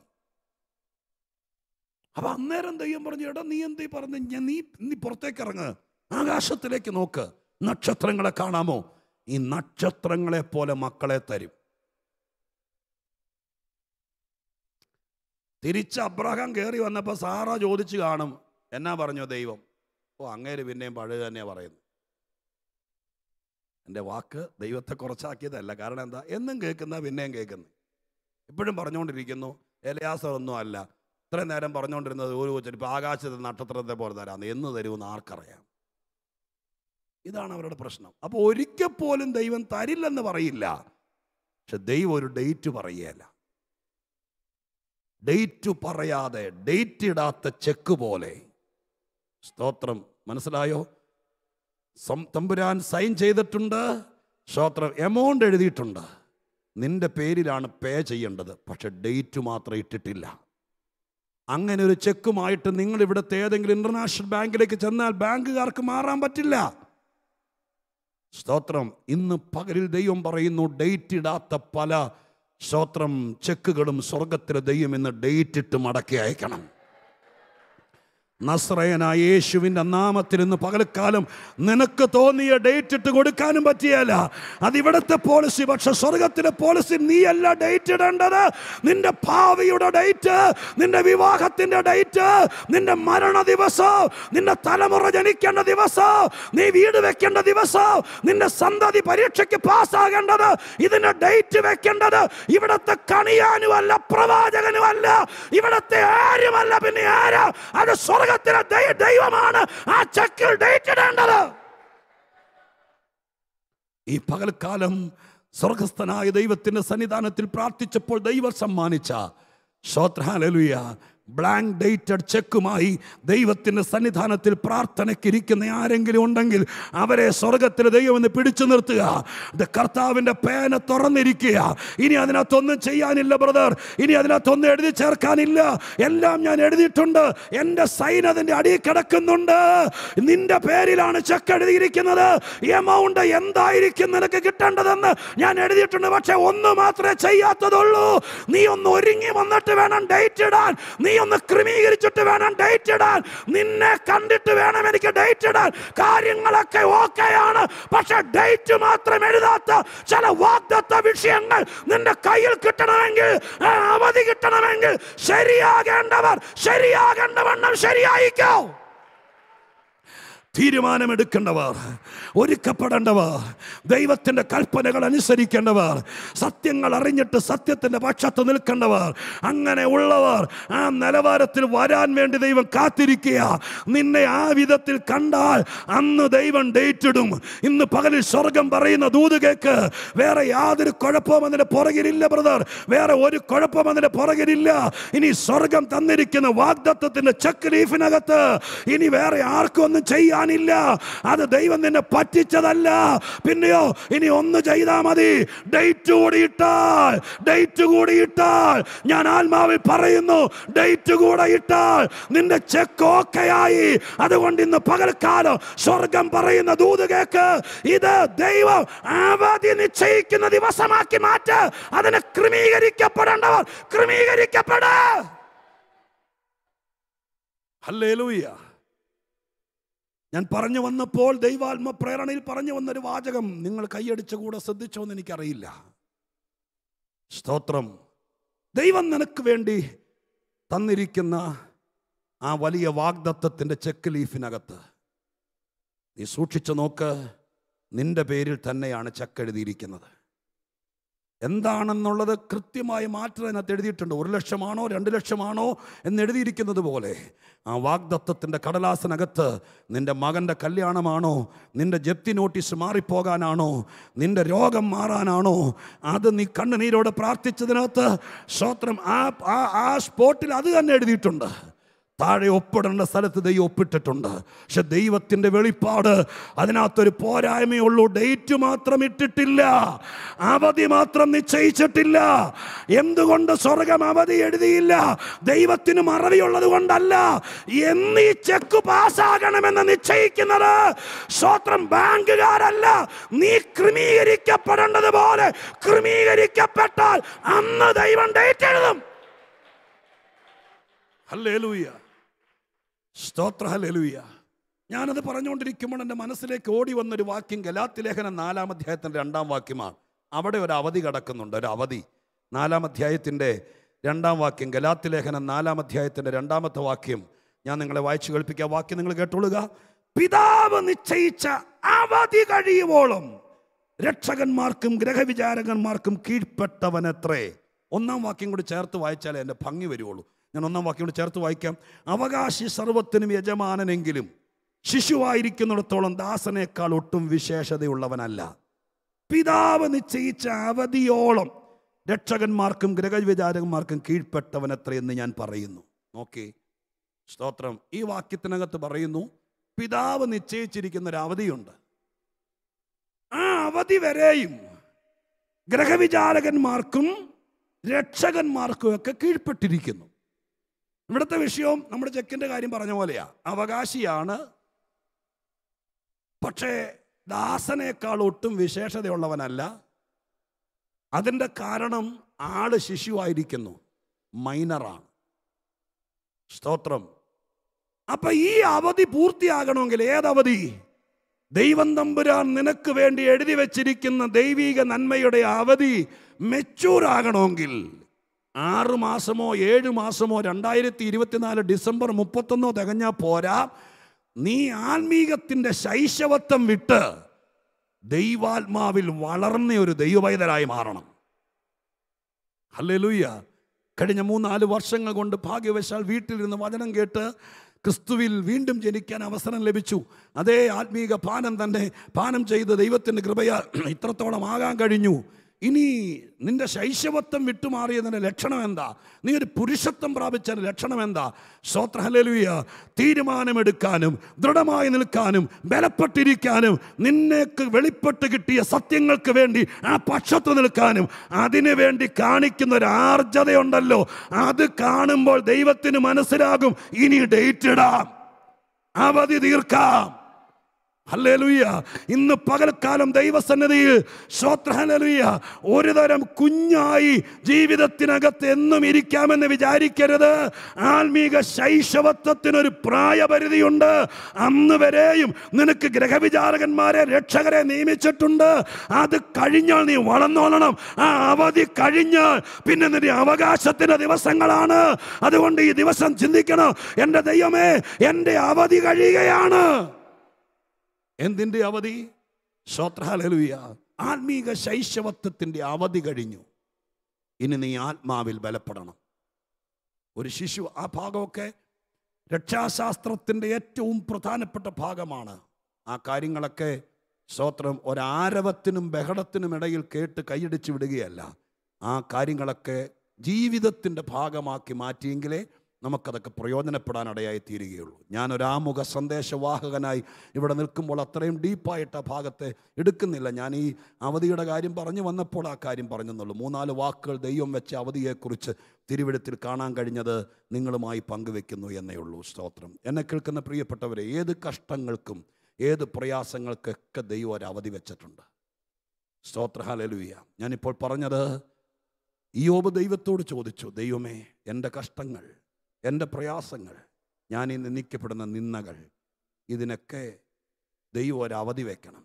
അപ്പൊ അന്നേരം ദൈവം പറഞ്ഞു എടാ നീ എന്തീ പറഞ്ഞു ഞാൻ നീ നീ പുറത്തേക്ക് ഇറങ്ങ് ആകാശത്തിലേക്ക് നോക്ക് നക്ഷത്രങ്ങളെ കാണാമോ ഈ നക്ഷത്രങ്ങളെ പോലെ മക്കളെ തരും തിരിച്ച് അബ്രഹാം കയറി വന്നപ്പോൾ സാറ ചോദിച്ചു കാണും എന്നാ പറഞ്ഞു ദൈവം ഓ അങ്ങേര് പിന്നെയും പഴയ തന്നെയാ പറയുന്നത് എൻ്റെ വാക്ക് ദൈവത്തെ കുറച്ചാക്കിയതല്ല കാരണം എന്താ എന്നും കേൾക്കുന്ന പിന്നെയും കേൾക്കുന്നു ഇപ്പോഴും പറഞ്ഞുകൊണ്ടിരിക്കുന്നു എലയാസർ ഒന്നും അല്ല ഇത്രയും നേരം പറഞ്ഞുകൊണ്ടിരുന്നത് ഒരു ചിലപ്പോൾ ആകാശത്തെ നക്ഷത്രത്തെ പോലെ തരാം എന്ന് തരുമെന്ന് ആർക്കറിയാം ഇതാണ് അവരുടെ പ്രശ്നം അപ്പോൾ ഒരിക്കൽ പോലും ദൈവം തരില്ലെന്ന് പറയില്ല പക്ഷെ ദൈവം ഒരു ഡേറ്റ് പറയുകയല്ല ഡേറ്റ് പറയാതെ ഡേറ്റ് ഇടാത്ത ചെക്ക് പോലെ സ്തോത്രം മനസ്സിലായോ സം- തമ്പുരാൻ സൈൻ ചെയ്തിട്ടുണ്ട് സ്തോത്രം എമൗണ്ട് എഴുതിയിട്ടുണ്ട് നിന്റെ പേരിലാണ് പേ ചെയ്യേണ്ടത് പക്ഷെ ഡേറ്റ് മാത്രം ഇട്ടിട്ടില്ല അങ്ങനെ ഒരു ചെക്കുമായിട്ട് നിങ്ങൾ ഇവിടുത്തെ ഏതെങ്കിലും ഇന്റർനാഷണൽ ബാങ്കിലേക്ക് ചെന്നാൽ ബാങ്കുകാർക്ക് മാറാൻ പറ്റില്ല സ്തോത്രം ഇന്ന് പകലിൽ ദൈവം പറയുന്നു ഡേറ്റ് ഇടാത്ത പല സ്തോത്രം ചെക്കുകളും സ്വർഗത്തിലെ ദൈവം ഇന്ന് ഡേറ്റ് ഇട്ട് മടക്കി അയക്കണം നസ്രയനായ യേശുവിൻ്റെ നാമത്തിൽ ഇന്ന് പകൽക്കാലം നിനക്ക് തോന്നിയ ഡേറ്റ് ഇട്ട് കൊടുക്കാനും പറ്റിയല്ല അതിവിടുത്തെ പോളിസി പക്ഷെ സ്വർഗത്തിലെ പോളിസി നീയല്ല ഡേറ്റ് ഇടേണ്ടത് നിന്റെ ഭാവിയുടെ ഡേറ്റ് നിന്റെ വിവാഹത്തിന്റെ ഡേറ്റ് നിന്റെ മരണ ദിവസം നിന്റെ തലമുറ ജനിക്കേണ്ട ദിവസം നീ വീട് വെക്കേണ്ട ദിവസം നിന്റെ സന്തതി പരീക്ഷയ്ക്ക് പാസ്സാകേണ്ടത് ഇതിന്റെ ഡേറ്റ് വെക്കേണ്ടത് ഇവിടത്തെ കണിയാനുമല്ല പ്രവാചകനുമല്ല ഇവിടത്തെ ആരുമല്ല പിന്നെ ആരാ അത് സ്വർഗത്തിലെ ദൈ- ദൈവമാണ് ആ ചെക്കിൽ ഡേറ്റ് ഇടേണ്ടത് ഈ പകൽക്കാലം സ്വർഗസ്ഥനായ ദൈവത്തിന്റെ സന്നിധാനത്തിൽ പ്രാർത്ഥിച്ചപ്പോൾ ദൈവം സമ്മാനിച്ച ശ്രോത്രാലലുയ ബ്ലാങ്ക് ഡേറ്റഡ് ചെക്കുമായി ദൈവത്തിന്റെ സന്നിധാനത്തിൽ പ്രാർത്ഥനയ്ക്ക് ഇരിക്കുന്ന ആരെങ്കിലും ഉണ്ടെങ്കിൽ അവരെ സ്വർഗത്തിലെ ദൈവം ഒന്ന് പിടിച്ചു നിർത്തുക ഇത് കർത്താവിന്റെ പേന തുറന്നിരിക്കുക ഇനി അതിനകത്തൊന്നും ചെയ്യാനില്ല ബ്രദർ ഇനി അതിനകത്തൊന്നും എഴുതി ചേർക്കാനില്ല എല്ലാം ഞാൻ എഴുതിയിട്ടുണ്ട് എൻ്റെ സൈൻ അതിൻ്റെ അടിയിൽ കിടക്കുന്നുണ്ട് നിന്റെ പേരിലാണ് ചെക്ക് എഴുതിയിരിക്കുന്നത് എമൗണ്ട് എന്തായിരിക്കും നിനക്ക് കിട്ടേണ്ടതെന്ന് ഞാൻ എഴുതിയിട്ടുണ്ട് പക്ഷെ ഒന്ന് മാത്രമേ ചെയ്യാത്തതുള്ളൂ നീ ഒന്ന് ഒരുങ്ങി വന്നിട്ട് വേണം ഡേറ്റ് ഇടാൻ നീ ഒന്ന് ക്രമീകരിച്ചിട്ട് വേണം ഡേറ്റ് ഇടാൻ നിന്നെ കണ്ടിട്ട് വേണം എനിക്ക് ഡേറ്റ് ഇടാൻ കാര്യങ്ങളൊക്കെ ഓക്കെയാണ് പക്ഷെ ഡേറ്റ് മാത്രം എഴുതാത്ത ചില വാഗ്ദത്ത വിഷയങ്ങൾ നിന്റെ കയ്യിൽ കിട്ടണമെങ്കിൽ ആ അവധി കിട്ടണമെങ്കിൽ ശരിയാകേണ്ടവർ ശരിയാകേണ്ടവണ്ണം ശരിയായിക്കോ തീരുമാനമെടുക്കേണ്ടവർ ഒരുക്കപ്പെടേണ്ടവർ ദൈവത്തിൻ്റെ കൽപ്പനകൾ അനുസരിക്കേണ്ടവർ സത്യങ്ങൾ അറിഞ്ഞിട്ട് സത്യത്തിൻ്റെ പക്ഷത്ത് നിൽക്കേണ്ടവർ അങ്ങനെ ഉള്ളവർ ആ നിലവാരത്തിൽ വരാൻ വേണ്ടി ദൈവം കാത്തിരിക്കുക നിന്നെ ആ വിധത്തിൽ കണ്ടാൽ അന്ന് ദൈവം ഡേറ്റ് ഇടും ഇന്ന് പകലിൽ സ്വർഗം പറയുന്ന ദൂത് കേക്ക് വേറെ യാതൊരു കുഴപ്പവും അതിന്റെ പുറകിലില്ല ബ്രദർ വേറെ ഒരു കുഴപ്പവും അതിന്റെ പുറകിലില്ല ഇനി സ്വർഗം തന്നിരിക്കുന്ന വാഗ്ദത്വത്തിന്റെ ചെക്ക് ലീഫിനകത്ത് ഇനി വേറെ ആർക്കും ഒന്നും ചെയ്യാനില്ല അത് ദൈവം നിന്നെ പറ്റിച്ചതല്ല പിന്നെയോ ഇനി ഒന്ന് ചെയ്താൽ മതി ഡേറ്റ് കൂടി ഇട്ടാൽ ഡേറ്റ് കൂടി ഇട്ടാൽ ഞാൻ ആത്മാവിൽ പറയുന്നു ഡേറ്റ് കൂടെ ഇട്ടാൽ നിന്റെ ചെക്ക് ഓക്കെയായി അതുകൊണ്ട് ഇന്ന് പകൽക്കാലം സ്വർഗം പറയുന്ന ദൂത് കേക്ക് ഇത് ദൈവം അവധി നിശ്ചയിക്കുന്ന ദിവസമാക്കി മാറ്റ് അതിന് ക്രമീകരിക്കപ്പെടേണ്ടവർ ക്രമീകരിക്കപ്പെട ഹല്ലേലൂയ ഞാൻ പറഞ്ഞു വന്നപ്പോൾ ദൈവാത്മ പ്രേരണയിൽ പറഞ്ഞു വന്നൊരു വാചകം നിങ്ങൾ കൈയടിച്ച കൂടെ ശ്രദ്ധിച്ചോ എന്ന് എനിക്കറിയില്ല സ്തോത്രം ദൈവം നിനക്ക് വേണ്ടി തന്നിരിക്കുന്ന ആ വലിയ വാഗ്ദത്വത്തിൻ്റെ ചെക്ക് ലീഫിനകത്ത് നീ സൂക്ഷിച്ചു നോക്ക് നിന്റെ പേരിൽ തന്നെയാണ് ചെക്ക് എഴുതിയിരിക്കുന്നത് എന്താണെന്നുള്ളത് കൃത്യമായി മാറ്റം അതിനകത്ത് എഴുതിയിട്ടുണ്ട് ഒരു ലക്ഷമാണോ രണ്ട് ലക്ഷമാണോ എന്ന് എഴുതിയിരിക്കുന്നത് പോലെ ആ വാഗ്ദത്വത്തിൻ്റെ കടലാസിനകത്ത് നിന്റെ മകൻ്റെ കല്യാണമാണോ നിന്റെ ജപ്തി നോട്ടീസ് മാറിപ്പോകാനാണോ നിന്റെ രോഗം മാറാനാണോ അത് നീ കണ്ണുനീരോടെ പ്രാർത്ഥിച്ചതിനകത്ത് സ്തോത്രം ആ ആ ആ സ്പോട്ടിൽ അത് തന്നെ എഴുതിയിട്ടുണ്ട് താഴെ ഒപ്പിടേണ്ട സ്ഥലത്ത് ദൈവം ഒപ്പിട്ടിട്ടുണ്ട് പക്ഷെ ദൈവത്തിൻ്റെ വെളിപ്പാട് അതിനകത്തൊരു പോരായ്മയുള്ളൂ ഡേറ്റ് മാത്രം ഇട്ടിട്ടില്ല അവധി മാത്രം നിശ്ചയിച്ചിട്ടില്ല എന്തുകൊണ്ട് സ്വർഗം അവധി എഴുതിയില്ല ദൈവത്തിന് മറവിയുള്ളത് കൊണ്ടല്ല എന്ന് ഈ ചെക്ക് പാസ്സാകണമെന്ന് നിശ്ചയിക്കുന്നത് സ്വത്രം ബാങ്കുകാരല്ല നീ ക്രമീകരിക്കപ്പെടേണ്ടത് പോലെ ക്രമീകരിക്കപ്പെട്ടാൽ അന്ന് ദൈവം ഡേറ്റ് എഴുതും ഹല്ലേലൂയ സ്തോത്ര ഹല്ലേലൂയ ഞാനത് പറഞ്ഞുകൊണ്ടിരിക്കുമ്പോൾ എൻ്റെ മനസ്സിലേക്ക് ഓടി വന്നൊരു വാക്യം ഗലാത്തി ലേഖനം നാലാം അധ്യായത്തിൻ്റെ രണ്ടാം വാക്യമാണ് അവിടെ ഒരു അവധി കിടക്കുന്നുണ്ട് ഒരു അവധി നാലാം അധ്യായത്തിൻ്റെ രണ്ടാം വാക്യം ഗലാത്തി ലേഖനം നാലാം അധ്യായത്തിൻ്റെ രണ്ടാമത്തെ വാക്യം ഞാൻ നിങ്ങളെ വായിച്ചു കേൾപ്പിക്കുക വാക്യം നിങ്ങൾ കേട്ടോളുക പിതാവ് നിശ്ചയിച്ച അവധി കഴിയുവോളം രക്ഷകന്മാർക്കും ഗ്രഹവിചാരകന്മാർക്കും കീഴ്പ്പെട്ടവനത്രേ ഒന്നാം വാക്യം കൂടി ചേർത്ത് വായിച്ചാലേ എൻ്റെ ഭംഗി വരുവുള്ളൂ ഞാൻ ഒന്നാം വാക്യം കൂടി ചേർത്ത് വായിക്കാം അവകാശി സർവത്തിനും യജമാനനെങ്കിലും ശിശുവായിരിക്കുന്നിടത്തോളം ദാസനേക്കാൾ ഒട്ടും വിശേഷതയുള്ളവനല്ല പിതാവ് നിശ്ചയിച്ച അവധിയോളം രക്ഷകന്മാർക്കും ഗ്രഹവിചാരകന്മാർക്കും കീഴ്പ്പെട്ടവനത്രയെന്ന് ഞാൻ പറയുന്നു നോക്കി സ്തോത്രം ഈ വാക്യത്തിനകത്ത് പറയുന്നു പിതാവ് നിശ്ചയിച്ചിരിക്കുന്ന ഒരു അവധിയുണ്ട് ആ അവധി വരെയും ഗ്രഹവിചാരകന്മാർക്കും രക്ഷകന്മാർക്കും ഒക്കെ കീഴ്പ്പെട്ടിരിക്കുന്നു ഇവിടുത്തെ വിഷയവും നമ്മുടെ ചെക്കിൻ്റെ കാര്യം പറഞ്ഞ പോലെയാ അവകാശിയാണ് പക്ഷേ ദാസനേക്കാൾ ഒട്ടും വിശേഷതയുള്ളവനല്ല അതിൻ്റെ കാരണം ആള് ശിശുവായിരിക്കുന്നു മൈനറാണ് സ്തോത്രം അപ്പൊ ഈ അവധി പൂർത്തിയാകണമെങ്കിൽ ഏതവധി ദൈവം തമ്പുരാൻ നിനക്ക് വേണ്ടി എഴുതി വച്ചിരിക്കുന്ന ദൈവിക നന്മയുടെ അവധി മെച്ചൂർ ആകണമെങ്കിൽ ആറ് മാസമോ ഏഴ് മാസമോ രണ്ടായിരത്തി ഇരുപത്തിനാല് ഡിസംബർ മുപ്പത്തൊന്നോ തികഞ്ഞാൽ പോരാ നീ ആത്മീകത്തിൻ്റെ ശൈശവത്വം വിട്ട് ദൈവാത്മാവിൽ വളർന്ന ഒരു ദൈവവൈതരായി മാറണം ഹല്ലേലൂയ കഴിഞ്ഞ മൂന്നാല് വർഷങ്ങൾ കൊണ്ട് ഭാഗ്യവശാൽ വീട്ടിലിരുന്ന് വചനം കേട്ട് ക്രിസ്തുവിൽ വീണ്ടും ജനിക്കാൻ അവസരം ലഭിച്ചു അതേ ആത്മീക പാനം തന്നെ പാനം ചെയ്ത് ദൈവത്തിൻ്റെ കൃപയാൽ ഇത്രത്തോളം ആകാൻ കഴിഞ്ഞു ഇനി നിന്റെ ശൈശവത്വം വിട്ടുമാറിയതിൻ്റെ ലക്ഷണം എന്താ നീ ഒരു പുരുഷത്വം പ്രാപിച്ചതിൻ്റെ ലക്ഷണം എന്താ ശ്രോത്രഹലലുയ തീരുമാനമെടുക്കാനും ദൃഢമായി നിൽക്കാനും ബലപ്പെട്ടിരിക്കാനും നിന്നേക്ക് വെളിപ്പെട്ട് കിട്ടിയ സത്യങ്ങൾക്ക് വേണ്ടി ആ പക്ഷത്ത് നിൽക്കാനും അതിനു വേണ്ടി കാണിക്കുന്ന ഒരു ആർജതയുണ്ടല്ലോ അത് കാണുമ്പോൾ ദൈവത്തിന് മനസ്സിലാകും ഇനി ഡേറ്റ് ഇടാം അവധി തീർക്കാം ഹല്ലേലൂയ ഇന്ന് പകൽക്കാലം ദൈവസന്നിധിയിൽ ശ്രോത്ര ഹല്ലേലൂയ ഒരു തരം കുഞ്ഞായി ജീവിതത്തിനകത്ത് എന്നും ഇരിക്കാമെന്ന് വിചാരിക്കരുത് ആത്മീക ശൈശവത്വത്തിനൊരു പ്രായപരിധിയുണ്ട് അന്ന് വരെയും നിനക്ക് ഗ്രഹവിചാരകന്മാരെ രക്ഷകരെ നിയമിച്ചിട്ടുണ്ട് അത് കഴിഞ്ഞാൽ നീ വളർന്നോളണം ആ അവധി കഴിഞ്ഞാൽ പിന്നെ നിന്റെ അവകാശത്തിന്റെ ദിവസങ്ങളാണ് അതുകൊണ്ട് ഈ ദിവസം ചിന്തിക്കണം എൻ്റെ ദൈവമേ എൻ്റെ അവധി കഴിയുകയാണ് എന്തിൻ്റെ അവധി ശ്രോത്രഹലലുയ ആത്മീക ശൈശവത്വത്തിൻ്റെ അവധി കഴിഞ്ഞു ഇനി നീ ആത്മാവിൽ ബലപ്പെടണം ഒരു ശിശു ആ ഭാഗമൊക്കെ രക്ഷാശാസ്ത്രത്തിൻ്റെ ഏറ്റവും പ്രധാനപ്പെട്ട ഭാഗമാണ് ആ കാര്യങ്ങളൊക്കെ സ്തോത്രം ഒരാരവത്തിനും ബഹളത്തിനും ഇടയിൽ കേട്ട് കൈയടിച്ച് വിടുകയല്ല ആ കാര്യങ്ങളൊക്കെ ജീവിതത്തിൻ്റെ ഭാഗമാക്കി മാറ്റിയെങ്കിലേ നമുക്കതൊക്കെ പ്രയോജനപ്പെടാനിടയായി തീരുകയുള്ളൂ ഞാനൊരാമുഖ സന്ദേശവാഹകനായി ഇവിടെ നിൽക്കുമ്പോൾ അത്രയും ഡീപ്പായിട്ട് ആ ഭാഗത്തെ എടുക്കുന്നില്ല ഞാൻ ഈ അവധിയുടെ കാര്യം പറഞ്ഞു വന്നപ്പോൾ ആ കാര്യം പറഞ്ഞെന്നുള്ളൂ മൂന്നാല് വാക്കുകൾ ദൈവം വെച്ച അവധിയെക്കുറിച്ച് തിരുവിടത്തിൽ കാണാൻ കഴിഞ്ഞത് നിങ്ങളുമായി പങ്കുവെക്കുന്നു എന്നേ ഉള്ളൂ സ്തോത്രം എന്നെ കേൾക്കുന്ന പ്രിയപ്പെട്ടവരെ ഏത് കഷ്ടങ്ങൾക്കും ഏത് പ്രയാസങ്ങൾക്കൊക്കെ ദൈവം ഒരു അവധി വെച്ചിട്ടുണ്ട് സ്തോത്ര ഹലലുയ ഞാനിപ്പോൾ പറഞ്ഞത് ഇയോബ് ദൈവത്തോട് ചോദിച്ചു ദൈവമേ എൻ്റെ കഷ്ടങ്ങൾ എൻ്റെ പ്രയാസങ്ങൾ ഞാൻ ഈ നിന്ദിക്കപ്പെടുന്ന നിന്ദകൾ ഇതിനൊക്കെ ദൈവം ഒരു അവധി വെക്കണം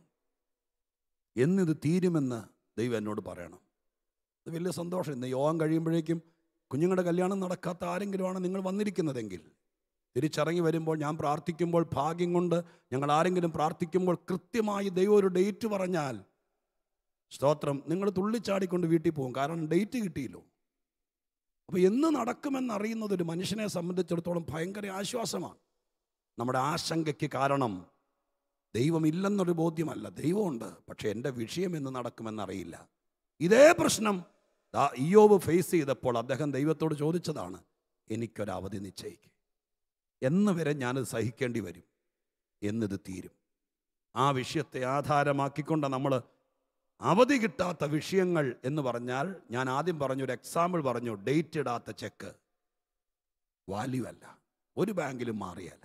എന്നിത് തീരുമെന്ന് ദൈവം എന്നോട് പറയണം ഇത് വലിയ സന്തോഷം ഇന്ന് യോഗം കഴിയുമ്പോഴേക്കും കുഞ്ഞുങ്ങളുടെ കല്യാണം നടക്കാത്ത ആരെങ്കിലുമാണ് നിങ്ങൾ വന്നിരിക്കുന്നതെങ്കിൽ തിരിച്ചിറങ്ങി വരുമ്പോൾ ഞാൻ പ്രാർത്ഥിക്കുമ്പോൾ ഭാഗ്യം കൊണ്ട് ഞങ്ങൾ ആരെങ്കിലും പ്രാർത്ഥിക്കുമ്പോൾ കൃത്യമായി ദൈവം ഒരു ഡേറ്റ് പറഞ്ഞാൽ സ്തോത്രം നിങ്ങൾ തുള്ളിച്ചാടിക്കൊണ്ട് വീട്ടിൽ പോകും കാരണം ഡേറ്റ് കിട്ടിയല്ലോ അപ്പോൾ എന്ന് നടക്കുമെന്നറിയുന്നത് ഒരു മനുഷ്യനെ സംബന്ധിച്ചിടത്തോളം ഭയങ്കര ആശ്വാസമാണ് നമ്മുടെ ആശങ്കയ്ക്ക് കാരണം ദൈവമില്ലെന്നൊരു ബോധ്യമല്ല ദൈവമുണ്ട് പക്ഷെ എൻ്റെ വിഷയം എന്ന് നടക്കുമെന്നറിയില്ല ഇതേ പ്രശ്നം ദാ ഇയോബ് ഫേസ് ചെയ്തപ്പോൾ അദ്ദേഹം ദൈവത്തോട് ചോദിച്ചതാണ് എനിക്കൊരു അവധി നിശ്ചയിക്കുക എന്ന് വരെ ഞാനത് സഹിക്കേണ്ടി വരും എന്നിത് തീരും ആ വിഷയത്തെ ആധാരമാക്കിക്കൊണ്ട് നമ്മൾ അവധി കിട്ടാത്ത വിഷയങ്ങൾ എന്ന് പറഞ്ഞാൽ ഞാൻ ആദ്യം പറഞ്ഞു ഒരു എക്സാമ്പിൾ പറഞ്ഞു ഡേറ്റ് ഇടാത്ത ചെക്ക് വാല്യൂ അല്ല ഒരു ബാങ്കിലും മാറിയല്ല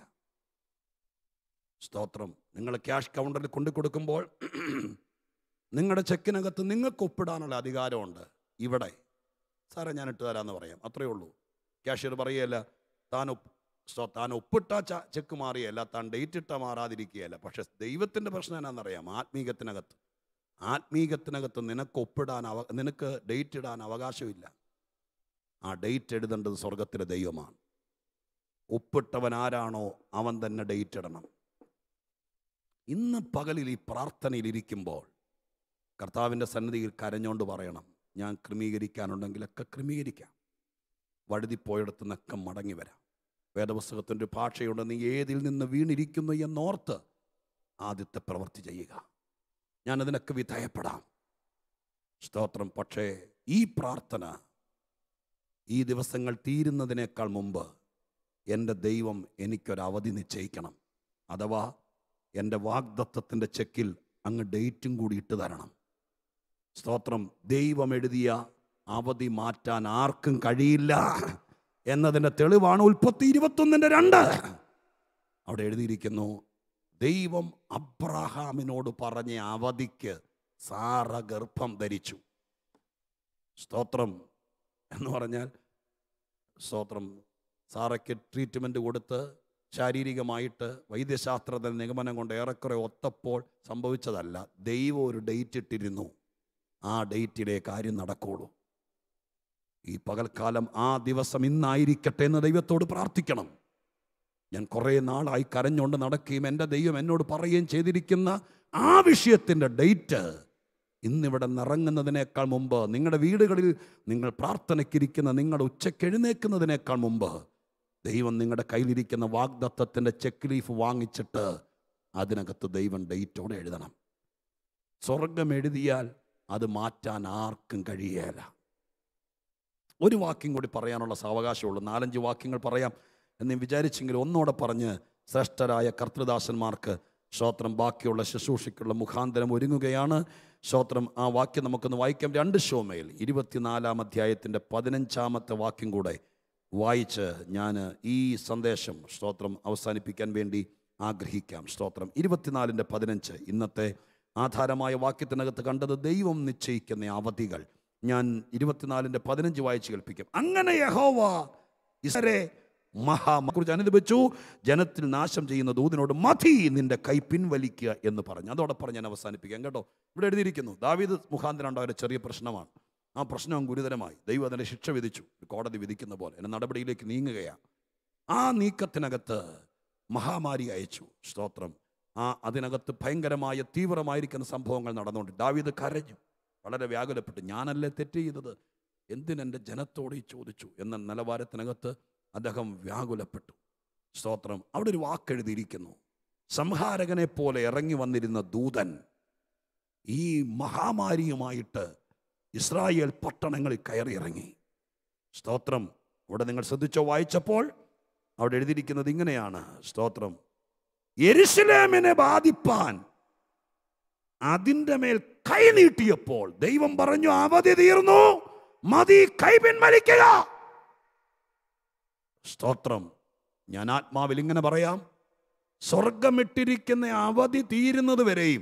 സ്തോത്രം നിങ്ങൾ ക്യാഷ് കൗണ്ടറിൽ കൊണ്ടു കൊടുക്കുമ്പോൾ നിങ്ങളുടെ ചെക്കിനകത്ത് നിങ്ങൾക്ക് ഒപ്പിടാനുള്ള അധികാരമുണ്ട് ഇവിടെ സാറേ ഞാൻ ഇട്ട് തരാമെന്ന് പറയാം അത്രയേ ഉള്ളൂ ക്യാഷ്യർ പറയുകയല്ല താൻ ഒപ്പ് സോ താൻ ഒപ്പിട്ട ച- ചെക്ക് മാറിയല്ല താൻ ഡേറ്റ് ഇട്ട മാറാതിരിക്കുകയല്ല പക്ഷെ ദൈവത്തിൻ്റെ പ്രശ്നം എന്നാണെന്നറിയാം ആത്മീകത്തിനകത്ത് ആത്മീകത്തിനകത്ത് നിനക്ക് ഒപ്പിടാൻ അവ നിനക്ക് ഡേറ്റ് ഇടാൻ അവകാശമില്ല ആ ഡേറ്റ് എഴുതേണ്ടത് സ്വർഗത്തിലെ ദൈവമാണ് ഒപ്പിട്ടവൻ ആരാണോ അവൻ തന്നെ ഡേറ്റ് ഇടണം ഇന്ന് പകലിൽ ഈ പ്രാർത്ഥനയിൽ ഇരിക്കുമ്പോൾ കർത്താവിൻ്റെ സന്നിധിയിൽ കരഞ്ഞോണ്ട് പറയണം ഞാൻ ക്രമീകരിക്കാനുണ്ടെങ്കിലൊക്കെ ക്രമീകരിക്കാം വഴുതിപ്പോയിടത്തു നിന്നൊക്കെ മടങ്ങി വരാം വേദപുസ്തകത്തിൻ്റെ ഒരു ഭാഷയുണ്ട് നീ ഏതിൽ നിന്ന് വീണിരിക്കുന്നു എന്നോർത്ത് ആദ്യത്തെ പ്രവൃത്തി ചെയ്യുക ഞാനതിനൊക്കെ വിധേയപ്പെടാം സ്തോത്രം പക്ഷേ ഈ പ്രാർത്ഥന ഈ ദിവസങ്ങൾ തീരുന്നതിനേക്കാൾ മുമ്പ് എൻ്റെ ദൈവം എനിക്കൊരു അവധി നിശ്ചയിക്കണം അഥവാ എൻ്റെ വാഗ്ദത്വത്തിൻ്റെ ചെക്കിൽ അങ്ങ് ഡേറ്റും കൂടി ഇട്ട് തരണം സ്തോത്രം ദൈവം എഴുതിയ അവധി മാറ്റാൻ ആർക്കും കഴിയില്ല എന്നതിൻ്റെ തെളിവാണ് ഉൽപ്പത്തി ഇരുപത്തൊന്നിൻ്റെ രണ്ട് അവിടെ എഴുതിയിരിക്കുന്നു ദൈവം അബ്രഹാമിനോട് പറഞ്ഞ അവധിക്ക് സാറ ഗർഭം ധരിച്ചു സ്തോത്രം എന്ന് പറഞ്ഞാൽ സ്തോത്രം സാറയ്ക്ക് ട്രീറ്റ്മെൻറ്റ് കൊടുത്ത് ശാരീരികമായിട്ട് വൈദ്യശാസ്ത്രത്തിൽ നിഗമനം കൊണ്ട് ഏറെക്കുറെ ഒത്തപ്പോൾ സംഭവിച്ചതല്ല ദൈവം ഒരു ഡേറ്റ് ഇട്ടിരുന്നു ആ ഡേറ്റിലെ കാര്യം നടക്കുള്ളൂ ഈ പകൽക്കാലം ആ ദിവസം ഇന്നായിരിക്കട്ടെ എന്ന് ദൈവത്തോട് പ്രാർത്ഥിക്കണം ഞാൻ കുറേ നാളായി കരഞ്ഞുകൊണ്ട് നടക്കുകയും എൻ്റെ ദൈവം എന്നോട് പറയുകയും ചെയ്തിരിക്കുന്ന ആ വിഷയത്തിൻ്റെ ഡേറ്റ് ഇന്നിവിടെ നിറങ്ങുന്നതിനേക്കാൾ മുമ്പ് നിങ്ങളുടെ വീടുകളിൽ നിങ്ങൾ പ്രാർത്ഥനയ്ക്കിരിക്കുന്ന നിങ്ങളുടെ ഉച്ചയ്ക്ക് എഴുന്നേൽക്കുന്നതിനേക്കാൾ മുമ്പ് ദൈവം നിങ്ങളുടെ കയ്യിലിരിക്കുന്ന വാഗ്ദത്തത്തിൻ്റെ ചെക്ക് ലീഫ് വാങ്ങിച്ചിട്ട് അതിനകത്ത് ദൈവം ഡേറ്റോടെ എഴുതണം സ്വർഗം എഴുതിയാൽ അത് മാറ്റാൻ ആർക്കും കഴിയേല ഒരു വാക്യം കൂടി പറയാനുള്ള സാവകാശമുള്ളൂ നാലഞ്ച് വാക്യങ്ങൾ പറയാം എന്ന് ഞാൻ വിചാരിച്ചെങ്കിൽ ഒന്നോടെ പറഞ്ഞ് ശ്രേഷ്ഠരായ കർത്തൃദാസന്മാർക്ക് ശ്രോത്രം ബാക്കിയുള്ള ശുശ്രൂഷയ്ക്കുള്ള മുഖാന്തരം ഒരുങ്ങുകയാണ് ശ്രോത്രം ആ വാക്യം നമുക്കൊന്ന് വായിക്കാം രണ്ട് ഷോമയിൽ ഇരുപത്തിനാലാം അധ്യായത്തിൻ്റെ പതിനഞ്ചാമത്തെ വാക്യം കൂടെ വായിച്ച് ഞാൻ ഈ സന്ദേശം സ്തോത്രം അവസാനിപ്പിക്കാൻ വേണ്ടി ആഗ്രഹിക്കാം സ്തോത്രം ഇരുപത്തിനാലിൻ്റെ പതിനഞ്ച് ഇന്നത്തെ ആധാരമായ വാക്യത്തിനകത്ത് കണ്ടത് ദൈവം നിശ്ചയിക്കുന്ന അവധികൾ ഞാൻ ഇരുപത്തിനാലിൻ്റെ പതിനഞ്ച് വായിച്ച് കേൾപ്പിക്കാം അങ്ങനെ യഹോവ ഇസരെ മഹാകുറിച്ച് അനുദപിച്ചു ജനത്തിൽ നാശം ചെയ്യുന്ന ദൂതിനോട് മതി നിന്റെ കൈ പിൻവലിക്കുക എന്ന് പറഞ്ഞു അതോടൊപ്പം ഞാൻ അവസാനിപ്പിക്കാം കേട്ടോ ഇവിടെ എഴുതിയിരിക്കുന്നു ദാവീദ് മുഖാന്തരം ഉണ്ടായ ഒരു ചെറിയ പ്രശ്നമാണ് ആ പ്രശ്നം ഗുരുതരമായി ദൈവം അതിനെ ശിക്ഷ വിധിച്ചു ഒരു കോടതി വിധിക്കുന്ന പോലെ എന്നെ നടപടിയിലേക്ക് നീങ്ങുകയാണ് ആ നീക്കത്തിനകത്ത് മഹാമാരി അയച്ചു സ്തോത്രം ആ അതിനകത്ത് ഭയങ്കരമായ തീവ്രമായിരിക്കുന്ന സംഭവങ്ങൾ നടന്നുകൊണ്ട് ദാവീദ് കരഞ്ഞു വളരെ വ്യാകുലപ്പെട്ടു ഞാനല്ലേ തെറ്റ് ചെയ്തത് എന്തിനെൻ്റെ ജനത്തോട് ഈ ചോദിച്ചു എന്ന നിലവാരത്തിനകത്ത് അദ്ദേഹം വ്യാകുലപ്പെട്ടു സ്തോത്രം അവിടെ ഒരു വാക്കെഴുതിയിരിക്കുന്നു സംഹാരകനെ പോലെ ഇറങ്ങി വന്നിരുന്ന ദൂതൻ ഈ മഹാമാരിയുമായിട്ട് ഇസ്രായേൽ പട്ടണങ്ങളിൽ കയറി ഇറങ്ങി സ്തോത്രം ഇവിടെ നിങ്ങൾ ശ്രദ്ധിച്ചോ വായിച്ചപ്പോൾ അവിടെ എഴുതിയിരിക്കുന്നത് ഇങ്ങനെയാണ് സ്തോത്രം യെരുശലേമിനെ ബാധിപ്പാൻ അതിൻ്റെ മേൽ കൈ നീട്ടിയപ്പോൾ ദൈവം പറഞ്ഞു അവധി തീർന്നു മതി കൈ പിൻവലിക്കുക സ്തോത്രം ഞാൻ ആത്മാവിൽ ഇങ്ങനെ പറയാം സ്വർഗമിട്ടിരിക്കുന്ന അവധി തീരുന്നത് വരെയും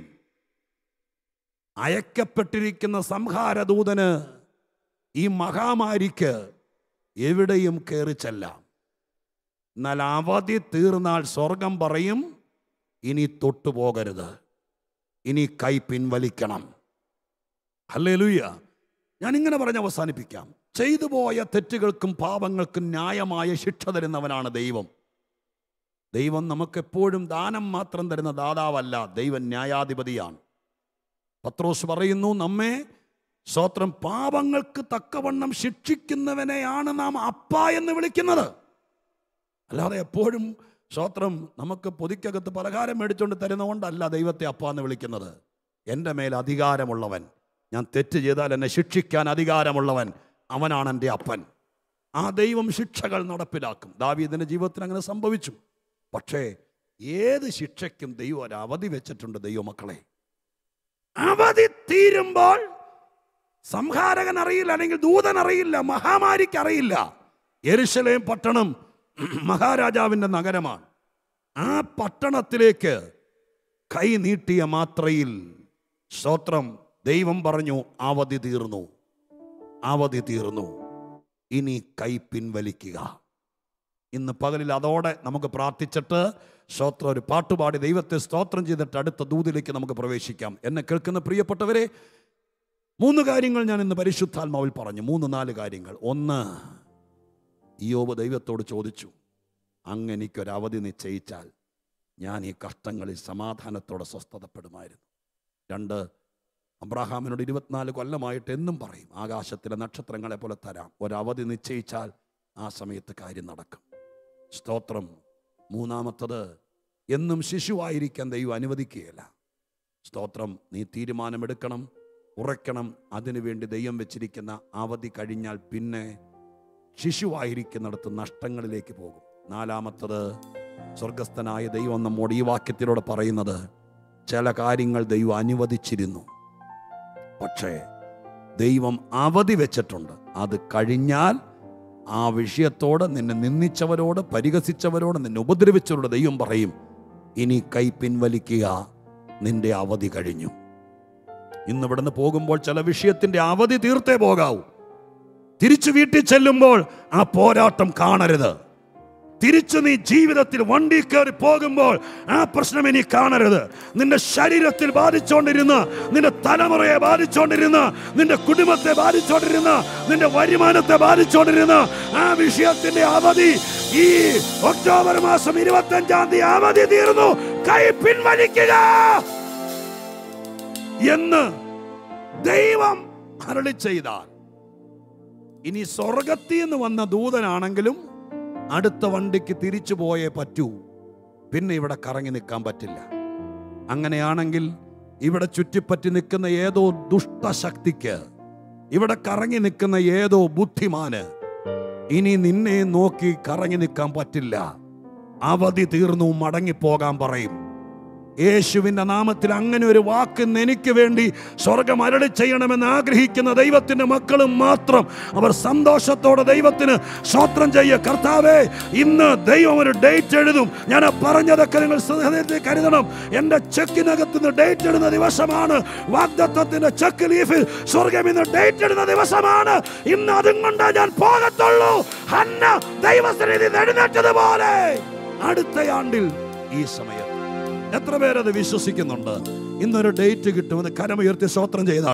അയക്കപ്പെട്ടിരിക്കുന്ന സംഹാരദൂതന് ഈ മഹാമാരിക്ക് എവിടെയും കയറി ചെല്ലാം എന്നാൽ അവധി തീർന്നാൽ സ്വർഗം പറയും ഇനി തൊട്ടുപോകരുത് ഇനി കൈ പിൻവലിക്കണം ഹല്ലേലൂയ ഞാൻ ഇങ്ങനെ പറഞ്ഞ് അവസാനിപ്പിക്കാം ചെയ്തു പോയ തെറ്റുകൾക്കും പാപങ്ങൾക്കും ന്യായമായ ശിക്ഷ തരുന്നവനാണ് ദൈവം ദൈവം നമുക്കെപ്പോഴും ദാനം മാത്രം തരുന്ന ദാതാവല്ല ദൈവം ന്യായാധിപതിയാണ് പത്രോസ് പറയുന്നു നമ്മെ സ്വത്രം പാപങ്ങൾക്ക് തക്കവണ്ണം ശിക്ഷിക്കുന്നവനെയാണ് നാം അപ്പ എന്ന് വിളിക്കുന്നത് അല്ലാതെ എപ്പോഴും സ്വത്രം നമുക്ക് പൊതിക്കകത്ത് പലഹാരം മേടിച്ചുകൊണ്ട് തരുന്നതുകൊണ്ടല്ല ദൈവത്തെ അപ്പ എന്ന് വിളിക്കുന്നത് എൻ്റെ മേൽ അധികാരമുള്ളവൻ ഞാൻ തെറ്റ് ചെയ്താൽ എന്നെ ശിക്ഷിക്കാൻ അധികാരമുള്ളവൻ അവനാണ് എൻ്റെ അപ്പൻ ആ ദൈവം ശിക്ഷകൾ നടപ്പിലാക്കും ദാവീദിൻ്റെ ജീവിതത്തിൽ അങ്ങനെ സംഭവിച്ചു പക്ഷേ ഏത് ശിക്ഷയ്ക്കും ദൈവം ഒരു അവധി വെച്ചിട്ടുണ്ട് ദൈവമക്കളെ അവധി തീരുമ്പോൾ സംഹാരകൻ അറിയില്ല അല്ലെങ്കിൽ ദൂതൻ അറിയില്ല മഹാമാരിക്ക് അറിയില്ല എരുശലേം പട്ടണം മഹാരാജാവിൻ്റെ നഗരമാണ് ആ പട്ടണത്തിലേക്ക് കൈ നീട്ടിയ മാത്രയിൽ സ്തോത്രം ദൈവം പറഞ്ഞു അവധി തീർന്നു അവധി തീർന്നു ഇനി കൈ പിൻവലിക്കുക ഇന്ന് പകലിൽ അതോടെ നമുക്ക് പ്രാർത്ഥിച്ചിട്ട് സ്തോത്രം ഒരു പാട്ടുപാടി ദൈവത്തെ സ്തോത്രം ചെയ്തിട്ട് അടുത്ത ദൂതിലേക്ക് നമുക്ക് പ്രവേശിക്കാം എന്നെ കേൾക്കുന്ന പ്രിയപ്പെട്ടവരെ മൂന്ന് കാര്യങ്ങൾ ഞാൻ ഇന്ന് പരിശുദ്ധാത്മാവിൽ പറഞ്ഞു മൂന്ന് നാല് കാര്യങ്ങൾ ഒന്ന് ഇയോബ് ദൈവത്തോട് ചോദിച്ചു അങ്ങ് എനിക്കൊരു അവധി നിശ്ചയിച്ചാൽ ഞാൻ ഈ കഷ്ടങ്ങളിൽ സമാധാനത്തോടെ സ്വസ്ഥതപ്പെടുമായിരുന്നു രണ്ട് അബ്രാഹാമിനോട് ഇരുപത്തിനാല് കൊല്ലമായിട്ട് എന്നും പറയും ആകാശത്തിലെ നക്ഷത്രങ്ങളെ പോലെ തരാം ഒരവധി നിശ്ചയിച്ചാൽ ആ സമയത്ത് കാര്യം നടക്കും സ്തോത്രം മൂന്നാമത്തത് എന്നും ശിശുവായിരിക്കാൻ ദൈവം അനുവദിക്കുകയില്ല സ്തോത്രം നീ തീരുമാനമെടുക്കണം ഉറയ്ക്കണം അതിനുവേണ്ടി ദൈവം വെച്ചിരിക്കുന്ന അവധി കഴിഞ്ഞാൽ പിന്നെ ശിശുവായിരിക്കുന്നിടത്ത് നഷ്ടങ്ങളിലേക്ക് പോകും നാലാമത്തത് സ്വർഗസ്ഥനായ ദൈവം നമ്മോട് ഈ വാക്യത്തിലൂടെ പറയുന്നത് ചില കാര്യങ്ങൾ ദൈവം അനുവദിച്ചിരുന്നു പക്ഷേ ദൈവം അവധി വെച്ചിട്ടുണ്ട് അത് കഴിഞ്ഞാൽ ആ വിഷയത്തോട് നിന്നെ നിന്ദിച്ചവരോട് പരിഹസിച്ചവരോട് നിന്നെ ഉപദ്രവിച്ചവരോട് ദൈവം പറയും ഇനി കൈ പിൻവലിക്കുക നിന്റെ അവധി കഴിഞ്ഞു ഇന്ന് ഇവിടുന്ന് പോകുമ്പോൾ ചില വിഷയത്തിന്റെ അവധി തീർത്തേ പോകാവൂ തിരിച്ചു വീട്ടിൽ ചെല്ലുമ്പോൾ ആ പോരാട്ടം കാണരുത് തിരിച്ചു നീ ജീവിതത്തിൽ വണ്ടി കയറി പോകുമ്പോൾ ആ പ്രശ്നം ഇനി കാണരുത് നിന്റെ ശരീരത്തിൽ ബാധിച്ചുകൊണ്ടിരുന്ന നിന്റെ തലമുറയെ ബാധിച്ചുകൊണ്ടിരുന്ന നിന്റെ കുടുംബത്തെ ബാധിച്ചുകൊണ്ടിരുന്ന നിന്റെ വരുമാനത്തെ ബാധിച്ചുകൊണ്ടിരുന്ന ആ വിഷയത്തിന്റെ അവധി ഈ ഒക്ടോബർ മാസം ഇരുപത്തി അഞ്ചാം തീയതി അവധി തീർന്നു കൈ പിൻവലിക്കുക എന്ന് ദൈവം അരളി ചെയ്താൽ ഇനി സ്വർഗത്തിൽ നിന്ന് വന്ന ദൂതനാണെങ്കിലും അടുത്ത വണ്ടിക്ക് തിരിച്ചു പോയേ പറ്റൂ പിന്നെ ഇവിടെ കറങ്ങി നിൽക്കാൻ പറ്റില്ല അങ്ങനെയാണെങ്കിൽ ഇവിടെ ചുറ്റിപ്പറ്റി നിൽക്കുന്ന ഏതോ ദുഷ്ടശക്തിക്ക് ഇവിടെ കറങ്ങി നിൽക്കുന്ന ഏതോ ബുദ്ധിമാന് ഇനി നിന്നെ നോക്കി കറങ്ങി നിൽക്കാൻ പറ്റില്ല അവധി തീർന്നു മടങ്ങിപ്പോകാൻ പറയും യേശുവിന്റെ നാമത്തിൽ അങ്ങനെ ഒരു വാക്ക് ഇന്ന് എനിക്ക് വേണ്ടി സ്വർഗം അരളി ചെയ്യണമെന്ന് ആഗ്രഹിക്കുന്ന ദൈവത്തിന്റെ മക്കളും മാത്രം അവർ സന്തോഷത്തോടെ ദൈവത്തിന് സ്വത്രം ചെയ്യ കർത്താവേ ഇന്ന് ദൈവം ഒരു ഡേറ്റ് എഴുതും ഞാൻ ആ പറഞ്ഞതൊക്കെ നിങ്ങൾ ഹൃദയത്തിൽ കരുതണം എന്റെ ചെക്കിനകത്ത് നിന്ന് ഡേറ്റ് ഇടുന്ന ദിവസമാണ് വാഗ്ദത്വത്തിന്റെ ചെക്ക് ലീഫിൽ സ്വർഗം ഇന്ന് ഡേറ്റ് ഇടുന്ന ദിവസമാണ് ഇന്ന് അതും കൊണ്ടാ ഞാൻ പോകത്തുള്ളൂ ഹന്ന ദൈവസന്നിധി എഴുന്നേറ്റതുപോലെ അടുത്ത ആണ്ടിൽ ഈ സമയം എത്ര പേരത് വിശ്വസിക്കുന്നുണ്ട് ഇന്നൊരു ഡേറ്റ് കിട്ടുമെന്ന് കരമുയർത്തി സ്വോത്രം ചെയ്ത